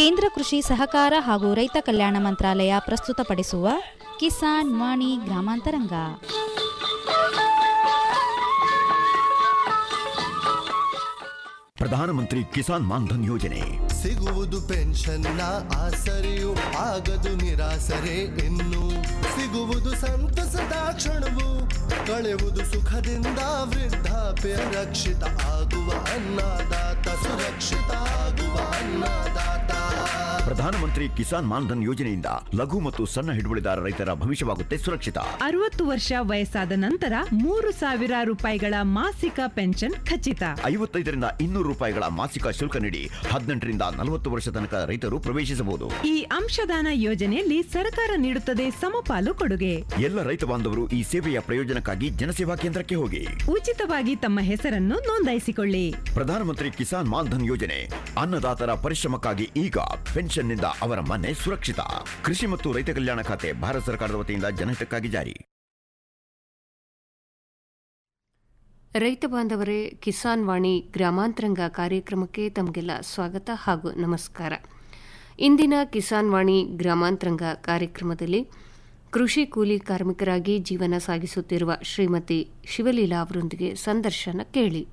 ಕೇಂದ್ರ ಕೃಷಿ ಸಹಕಾರ ಹಾಗೂ ರೈತ ಕಲ್ಯಾಣ ಮಂತ್ರಾಲಯ ಪ್ರಸ್ತುತಪಡಿಸುವ ಕಿಸಾನ್ ವಾಣಿ ಗ್ರಾಮಾಂತರಂಗ ಪ್ರಧಾನಮಂತ್ರಿ ಕಿಸಾನ್ ಮಾನ್ಧನ್ ಯೋಜನೆ ಸಿಗುವುದು ಪೆನ್ಷನ್ನ ಆಸರೆಯು ಆಗದು ನಿರಾಸರೆ ಇನ್ನು ಸಿಗುವುದು ಸಂತಸದ ಕ್ಷಣವು ಕಳೆವುದು ಸುಖದಿಂದ ವೃದ್ಧಾಪ್ಯ ರಕ್ಷಿತ ಆಗುವ ಅನ್ನದಾತ ಸುರಕ್ಷಿತ ಆಗುವ ಅನ್ನದಾತ ಪ್ರಧಾನಮಂತ್ರಿ ಕಿಸಾನ್ ಮಾನ್ಧನ್ ಯೋಜನೆಯಿಂದ ಲಘು ಮತ್ತು ಸಣ್ಣ ಹಿಡುವಳಿದಾರ ರೈತರ ಭವಿಷ್ಯವಾಗುತ್ತೆ ಸುರಕ್ಷಿತ ಅರವತ್ತು ವರ್ಷ ವಯಸ್ಸಾದ ನಂತರ ಮೂರು ಸಾವಿರ ರೂಪಾಯಿಗಳ ಮಾಸಿಕ ಪೆನ್ಷನ್ ಖಚಿತ ಐವತ್ತೈದರಿಂದ ಇನ್ನೂರು ರೂಪಾಯಿಗಳ ಮಾಸಿಕ ಶುಲ್ಕ ನೀಡಿ ಹದಿನೆಂಟರಿಂದ ನಲವತ್ತು ವರ್ಷ ತನಕ ರೈತರು ಪ್ರವೇಶಿಸಬಹುದು ಈ ಅಂಶದಾನ ಯೋಜನೆಯಲ್ಲಿ ಸರ್ಕಾರ ನೀಡುತ್ತದೆ ಸಮಪಾಲು ಕೊಡುಗೆ ಎಲ್ಲ ರೈತ ಬಾಂಧವರು ಈ ಸೇವೆಯ ಪ್ರಯೋಜನಕ್ಕಾಗಿ ಜನಸೇವಾ ಕೇಂದ್ರಕ್ಕೆ ಹೋಗಿ ಉಚಿತವಾಗಿ ತಮ್ಮ ಹೆಸರನ್ನು ನೋಂದಾಯಿಸಿಕೊಳ್ಳಿ ಪ್ರಧಾನಮಂತ್ರಿ ಕಿಸಾನ್ ಮಾನ್ಧನ್ ಯೋಜನೆ ಅನ್ನದಾತರ ಪರಿಶ್ರಮಕ್ಕಾಗಿ ಈಗ ಪೆನ್ಷನ್ನಿಂದ ಅವರ ಮನೆ ಸುರಕ್ಷಿತ ಕೃಷಿ ಮತ್ತು ರೈತ ಕಲ್ಯಾಣ ಖಾತೆ ಭಾರತ ಸರ್ಕಾರದ ವತಿಯಿಂದ ಜನಹಿತಕ್ಕಾಗಿ ಜಾರಿ ರೈತ ಬಾಂಧವರೇ ಕಿಸಾನ್ ವಾಣಿ ಗ್ರಾಮಾಂತರಂಗ ಕಾರ್ಯಕ್ರಮಕ್ಕೆ ತಮಗೆಲ್ಲ ಸ್ವಾಗತ ಹಾಗೂ ನಮಸ್ಕಾರ ಇಂದಿನ ಕಿಸಾನ್ ವಾಣಿ ಗ್ರಾಮಾಂತರಂಗ ಕಾರ್ಯಕ್ರಮದಲ್ಲಿ ಕೃಷಿ ಕೂಲಿ ಕಾರ್ಮಿಕರಾಗಿ ಜೀವನ ಸಾಗಿಸುತ್ತಿರುವ ಶ್ರೀಮತಿ ಶಿವಲೀಲಾ ಅವರೊಂದಿಗೆ ಸಂದರ್ಶನ ಕೇಳಿ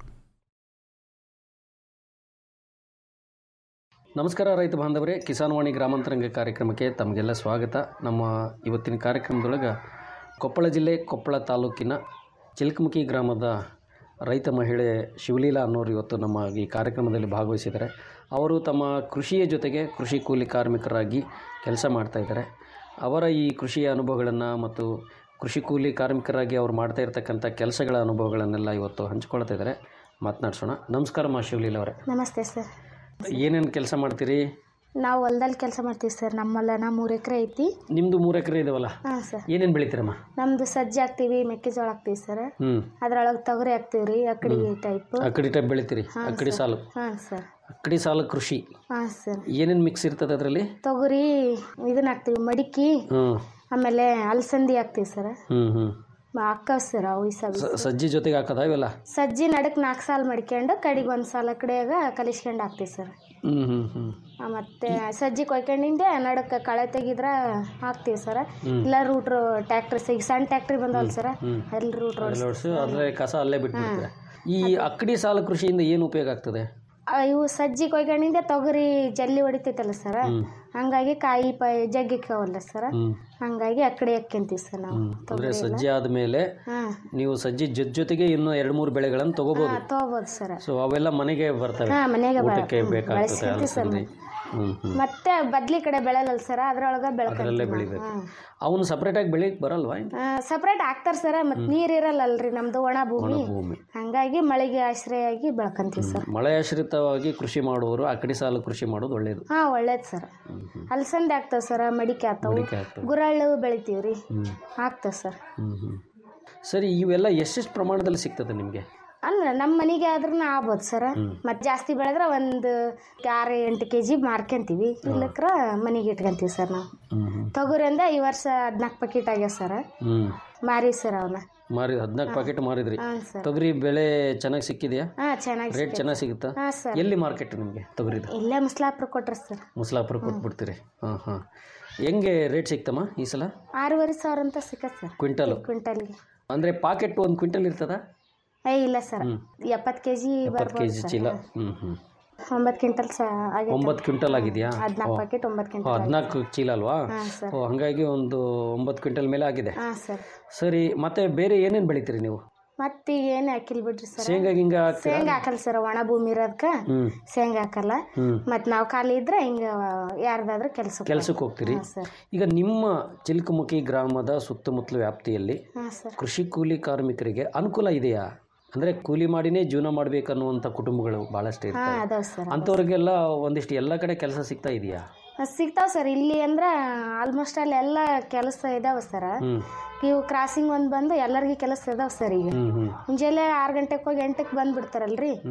ನಮಸ್ಕಾರ ರೈತ ಬಾಂಧವರೇ ಕಿಸಾನ್ ವಾಣಿ ಗ್ರಾಮಾಂತರಂಗ ಕಾರ್ಯಕ್ರಮಕ್ಕೆ ತಮಗೆಲ್ಲ ಸ್ವಾಗತ ನಮ್ಮ ಇವತ್ತಿನ ಕಾರ್ಯಕ್ರಮದೊಳಗೆ ಕೊಪ್ಪಳ ಜಿಲ್ಲೆ ಕೊಪ್ಪಳ ತಾಲೂಕಿನ ಚಿಲ್ಕಮುಖಿ ಗ್ರಾಮದ ರೈತ ಮಹಿಳೆ ಶಿವಲೀಲಾ ಅನ್ನೋರು ಇವತ್ತು ನಮ್ಮ ಈ ಕಾರ್ಯಕ್ರಮದಲ್ಲಿ ಭಾಗವಹಿಸಿದ್ದಾರೆ ಅವರು ತಮ್ಮ ಕೃಷಿಯ ಜೊತೆಗೆ ಕೃಷಿ ಕೂಲಿ ಕಾರ್ಮಿಕರಾಗಿ ಕೆಲಸ ಮಾಡ್ತಾಯಿದ್ದಾರೆ ಅವರ ಈ ಕೃಷಿಯ ಅನುಭವಗಳನ್ನು ಮತ್ತು ಕೃಷಿ ಕೂಲಿ ಕಾರ್ಮಿಕರಾಗಿ ಅವ್ರು ಮಾಡ್ತಾ ಇರ್ತಕ್ಕಂಥ ಕೆಲಸಗಳ ಅನುಭವಗಳನ್ನೆಲ್ಲ ಇವತ್ತು ಹಂಚ್ಕೊಳ್ತಾ ಇದ್ದಾರೆ ಮಾತನಾಡ್ಸೋಣ ನಮಸ್ಕಾರ ಮಾ ಶಿವಲೀಲಾ ಅವರೇ ನಮಸ್ತೆ ಸರ್ ಏನೇನು ಕೆಲಸ ಮಾಡ್ತೀರಿ ನಾವು ಹೊಲ್ದಲ್ಲಿ ಕೆಲಸ ಮಾಡ್ತೀವಿ ಸರ್ ನಮ್ಮಲ್ಲನ ಮೂರು ಎಕರೆ ಐತಿ ನಿಮ್ಮದು ಮೂರು ಎಕರೆ ಇದಾವಲ್ಲ ಹಾಂ ಸರ್ ಏನೇನು ಬೆಳಿತೀರಮ್ಮ ನಮ್ಮದು ಸಜ್ಜೆ ಹಾಕ್ತೀವಿ ಮೆಕ್ಕೆಜೋಳ ಹಾಕ್ತೀವಿ ಸರ್ ಹ್ಞೂ ಅದ್ರೊಳಗೆ ತೊಗರಿ ಹಾಕ್ತೀವಿ ರೀ ಅಕ್ಕಡಿ ಟೈಪ್ ಅಕ್ಕಡಿ ಟೈಪ್ ಬೆಳಿತೀರಿ ಅಕ್ಕಡಿ ಸಾಲು ಹಾಂ ಸರ್ ಅಕ್ಕಡಿ ಸಾಲು ಕೃಷಿ ಹಾಂ ಸರ್ ಏನೇನು ಮಿಕ್ಸ್ ಇರ್ತದೆ ಅದರಲ್ಲಿ ತೊಗರಿ ಇದನ್ನ ಹಾಕ್ತೀವಿ ಮಡಿಕೆ ಹ್ಞೂ ಆಮೇಲೆ ಅಲಸಂದಿ ಹಾಕ್ತೀವಿ ಸರ್ ಹ್ಞೂ ಹ್ಞೂ ಹಾಕವ್ ಸರ್ ಅವು ಈ ಸಲ ಸ- ಸಜ್ಜಿ ಜೊತೆಗೆ ಹಾಕದ ಇವೆಲ್ಲ ಸಜ್ಜಿ ನಡಕ್ ನಾಲ್ಕು ಸಾಲ ಮಡ್ಕೊಂಡು ಕಡಿಗೆ ಒಂದು ಸಾಲ ಕಡೆಯಾಗ ಕಲಿಸ್ಕೊಂಡು ಹಾಕ್ತೀವಿ ಸರ್ ಹ್ಞೂ ಹ್ಞೂ ಹ್ಞೂ ಆ, ಮತ್ತೆ ಸಜ್ಜಿ ಕೊಯ್ಕೊಂಡಿಂದೆ ನಡಕ್ಕೆ ಕಳೆ ತೆಗಿದ್ರ ಹಾಕ್ತೀವಿ ಸರ್ ಇಲ್ಲ ರೂಟ್ರು ಟ್ಯಾಕ್ಟ್ರಿ ಈಗ ಸಣ್ಣ ಟ್ಯಾಕ್ಟ್ರಿ ಬಂದವಲ್ಲ ಸರ್ ಅಲ್ಲಿ ರೂಟ್ ರೋಡ್ ಲೋಡ್ಸು ಅದರ ಕಸ ಅಲ್ಲೇ ಬಿಟ್ಬಿಡ್ತೀರ ಈ ಅಕ್ಕಡಿ ಸಾಲು ಕೃಷಿಯಿಂದ ಏನು ಉಪಯೋಗ ಆಗ್ತದೆ ಆ, ಇವು ಸಜ್ಜಿ ಕೊಯ್ಕೊಂಡಿಂದೆ ತೊಗರಿ ಜಲ್ಲಿ ಹೊಡಿತೈತಲ್ಲ ಸರ್ ಹಂಗಾಗಿ ಕಾಯಿ ಪಾಯಿ ಜಗ್ಗಿಕ್ಕವಲ್ಲ ಸರ್ ಹ್ಞೂ ಹಂಗಾಗಿ ಅಕ್ಕಡೆ ಹಾಕ್ಯಂತೀವಿ ಸರ್ ನಾವು ಅಂದರೆ ಸಜ್ಜಿ ಆದಮೇಲೆ ಹಾಂ ನೀವು ಸಜ್ಜಿ ಜೊತೆ ಜೊತೆಗೆ ಇನ್ನೂ ಎರಡು ಮೂರು ಬೆಳೆಗಳನ್ನು ತೊಗೋಬೋದು ತೊಗೋಬೋದು ಸರ್ ಸೊ ಅವೆಲ್ಲ ಮನೆಗೆ ಬರ್ತವೆ ಹಾಂ ಮನೆಗೆ ಬ- ಊಟಕ್ಕೆ ಬೇಕಾಗ್ತದೆ ಬೆಳೆಸ್ಕೊಂತೀವಿ ಸರ್ ಅಲಸಂದಿ ಹ್ಞೂ ಹ್ಞೂ ಮತ್ತೆ ಬದ್ಲಿ ಕಡೆ ಬೆಳೆಯಲ್ಲ ಸರ್ ಅದ್ರೊಳಗೆ ಅದರಲ್ಲೇ ಬೆಳ್ಕೊಂತೀವಿ ಬೆಳಿಬೇಕು ಅವನು ಸಪ್ರೇಟಾಗಿ ಬೆಳಿಗ್ಗೆ ಬರಲ್ವಾ ಇನ್ನು? ಸಪ್ರೇಟ್ ಹಾಕ್ತಾರೆ ಸರ್ ಮತ್ತೆ ನೀರು ಇರಲ್ಲಲ್ರಿ ನಮ್ದು ಒಣ ಭೂಮಿ ಭೂಮಿ ಹಂಗಾಗಿ ಮಳೆಗೆ ಆಶ್ರಯ ಆಗಿ ಬೆಳ್ಕೊಂತೀವಿ ಸರ್ ಮಳೆ ಆಶ್ರಿತವಾಗಿ ಕೃಷಿ ಮಾಡುವವರು ಅಕ್ಕಡಿ ಸಾಲು ಕೃಷಿ ಮಾಡೋದು ಒಳ್ಳೆಯದು ಹಾಂ ಒಳ್ಳೇದು ಸರ್ ಅಲಸಂದೆ ಆಗ್ತಾವೆ ಸರ್ ಮಡಿಕೆ ಆಗ್ತಾವೆ ಮಡಿಕೆ ಆಗ್ತವೆ ಗುರಳ್ಳು ಬೆಳಿತೀವಿ ರೀ ಹ್ಞೂ ಆಗ್ತಾವೆ ಸರ್ ಹ್ಞೂ ಹ್ಞೂ ಸರಿ ಇವೆಲ್ಲ ಎಷ್ಟೆಷ್ಟು ಪ್ರಮಾಣದಲ್ಲಿ ಸಿಗ್ತದೆ ನಿಮಗೆ ಅಂದ್ರೆ ನಮ್ಮ ಮನೆಗೆ ಆದ್ರೂ ಆಗ್ಬೋದು ಸರ್ ಮತ್ತೆ ಜಾಸ್ತಿ ಬೆಳೆದ್ರೆ ಒಂದು ಆರು ಎಂಟು ಕೆ ಜಿ ಮಾರ್ಕೊಂತೀವಿ ಇಲ್ಲಕ್ರ ಮನೆಗೆ ಇಟ್ಕೊಂತೀವಿ ಸರ್ ನಾವು ಹ್ಞೂ ಹ್ಞೂ ತೊಗರಿ ಅಂದ ಈ ವರ್ಷ ಹದಿನಾಲ್ಕು ಪ್ಯಾಕೆಟ್ ಆಗ್ಯಾವ ಸರ್ ಹ್ಞೂ ಮಾರಿ ಸರ್ ಅವನ್ನ ಮಾರಿ ಹದಿನಾಲ್ಕು ಪ್ಯಾಕೆಟ್ ಮಾರಿದ್ರಿ ಹಾಂ ಸರ್ ತೊಗರಿ ಬೆಳೆ ಚೆನ್ನಾಗಿ ಸಿಕ್ಕಿದೆಯಾ ಹಾಂ ಚೆನ್ನಾಗಿ ರೇಟ್ ಚೆನ್ನಾಗಿ ಸಿಗುತ್ತಾ ಹಾಂ ಸರ್ ಎಲ್ಲಿ ಮಾರ್ಕೆಟ್ ನಿಮಗೆ ತೊಗರಿದು ಇಲ್ಲೇ ಮುಸ್ಲಾಪುರ ಕೊಟ್ರಿ ಸರ್ ಮುಸಲಾಪುರ ಕೊಟ್ಬಿಡ್ತೀರಿ ಹಾಂ ಹಾಂ ಹೆಂಗೆ ರೇಟ್ ಸಿಕ್ತಮ್ಮ ಈ ಸಲ ಆರೂವರೆ ಸಾವಿರ ಅಂತ ಸಿಕ್ಕತ್ ಸರ್ ಕ್ವಿಂಟಲು ಕ್ವಿಂಟಲ್ಗೆ ಅಂದರೆ ಪಾಕೆಟ್ ಒಂದು ಕ್ವಿಂಟಲ್ ಇರ್ತದ ಏ ಇಲ್ಲ ಸರ್ ಎಪ್ಪತ್ತು ಕೆ ಜಿ ಇಪ್ಪತ್ತು ಕೆ ಬರ್ಬೋದು ಜಿ ಸರ್ ಚೀಲ ಹ್ಞೂ ಹ್ಞೂ ಒಂಬತ್ತು ಕ್ವಿಂಟಲ್ ಸ ಆಗೈತೆ ಒಂಬತ್ತು ಕ್ವಿಂಟಲ್ ಆಗಿದೆಯಾ ಹದಿನಾಲ್ಕು ಪ್ಯಾಕೆಟ್ ಒಂಬತ್ತು ಕ್ವಿಂಟಲ್ ಹದಿನಾಲ್ಕು ಚೀಲ ಅಲ್ವಾ ಹಾಂ ಸರ್ ಓ ಹಾಗಾಗಿ ಒಂದು ಒಂಬತ್ತು ಕ್ವಿಂಟಲ್ ಮೇಲೆ ಆಗಿದೆ ಹಾಂ ಸರ್ ಸರಿ ಮತ್ತೆ ಬೇರೆ ಏನೇನು ಬೆಳಿತೀರಿ ನೀವು ಮತ್ತೆ ಈಗ ಏನು ಹಾಕಿಲ್ ಬಿಡ್ರಿ ಸರ್ ಶೇಂಗಾ ಗಿಂಗ ಹಾಕ್ತೀರಾ ಶೇಂಗಾ ಹಾಕಲ್ಲ ಸರ್ ಒಣ ಭೂಮಿ ಇರೋದಕ್ಕೆ ಹ್ಞೂ ಶೇಂಗಾ ಹಾಕಲ್ಲ ಹ್ಞೂ ಮತ್ತು ನಾವು ಖಾಲಿ ಇದ್ರೆ ಹಿಂಗೆ ಯಾರ್ದಾದ್ರೂ ಕೆಲಸ ಕೆಲ್ಸಕ್ಕೆ ಹೋಗ್ತೀರಿ ಸರ್ ಈಗ ನಿಮ್ಮ ಚಿಲ್ಕಮುಖಿ ಗ್ರಾಮದ ಸುತ್ತಮುತ್ತಲ ವ್ಯಾಪ್ತಿಯಲ್ಲಿ ಹಾಂ ಸರ್ ಕೃಷಿ ಕೂಲಿ ಕಾರ್ಮಿಕರಿಗೆ ಅನುಕೂಲ ಇದೆಯಾ ಅಂದರೆ ಕೂಲಿ ಮಾಡಿನೇ ಜೀವನ ಮಾಡಬೇಕನ್ನುವಂಥ ಕುಟುಂಬಗಳು ಭಾಳಷ್ಟು ಹಾಂ ಇರ್ತವೆ ಅದಾವೆ ಸರ್ ಅಂಥವ್ರಿಗೆಲ್ಲ ಒಂದಿಷ್ಟು ಎಲ್ಲ ಕಡೆ ಕೆಲಸ ಸಿಗ್ತಾ ಇದೆಯಾ ಸಿಗ್ತಾವೆ ಸರ್ ಇಲ್ಲಿ ಅಂದ್ರೆ ಆಲ್ಮೋಸ್ಟ್ ಅಲ್ಲಿ ಎಲ್ಲ ಕೆಲಸ ಇದಾವೆ ಸರ್ ಹ್ಞೂ ಇವು ಕ್ರಾಸಿಂಗ್ ಒಂದು ಬಂದು ಎಲ್ಲರಿಗೂ ಕೆಲಸ ಇದಾವೆ ಸರ್ ಈಗ ಹ್ಞೂ ಹ್ಞೂ ಮುಂಜಾನೆ ಆರು ಗಂಟೆಗೆ ಹೋಗಿ ಎಂಟಕ್ಕೆ ಬಂದು ಬಿಡ್ತಾರಲ್ರಿ ಹ್ಞೂ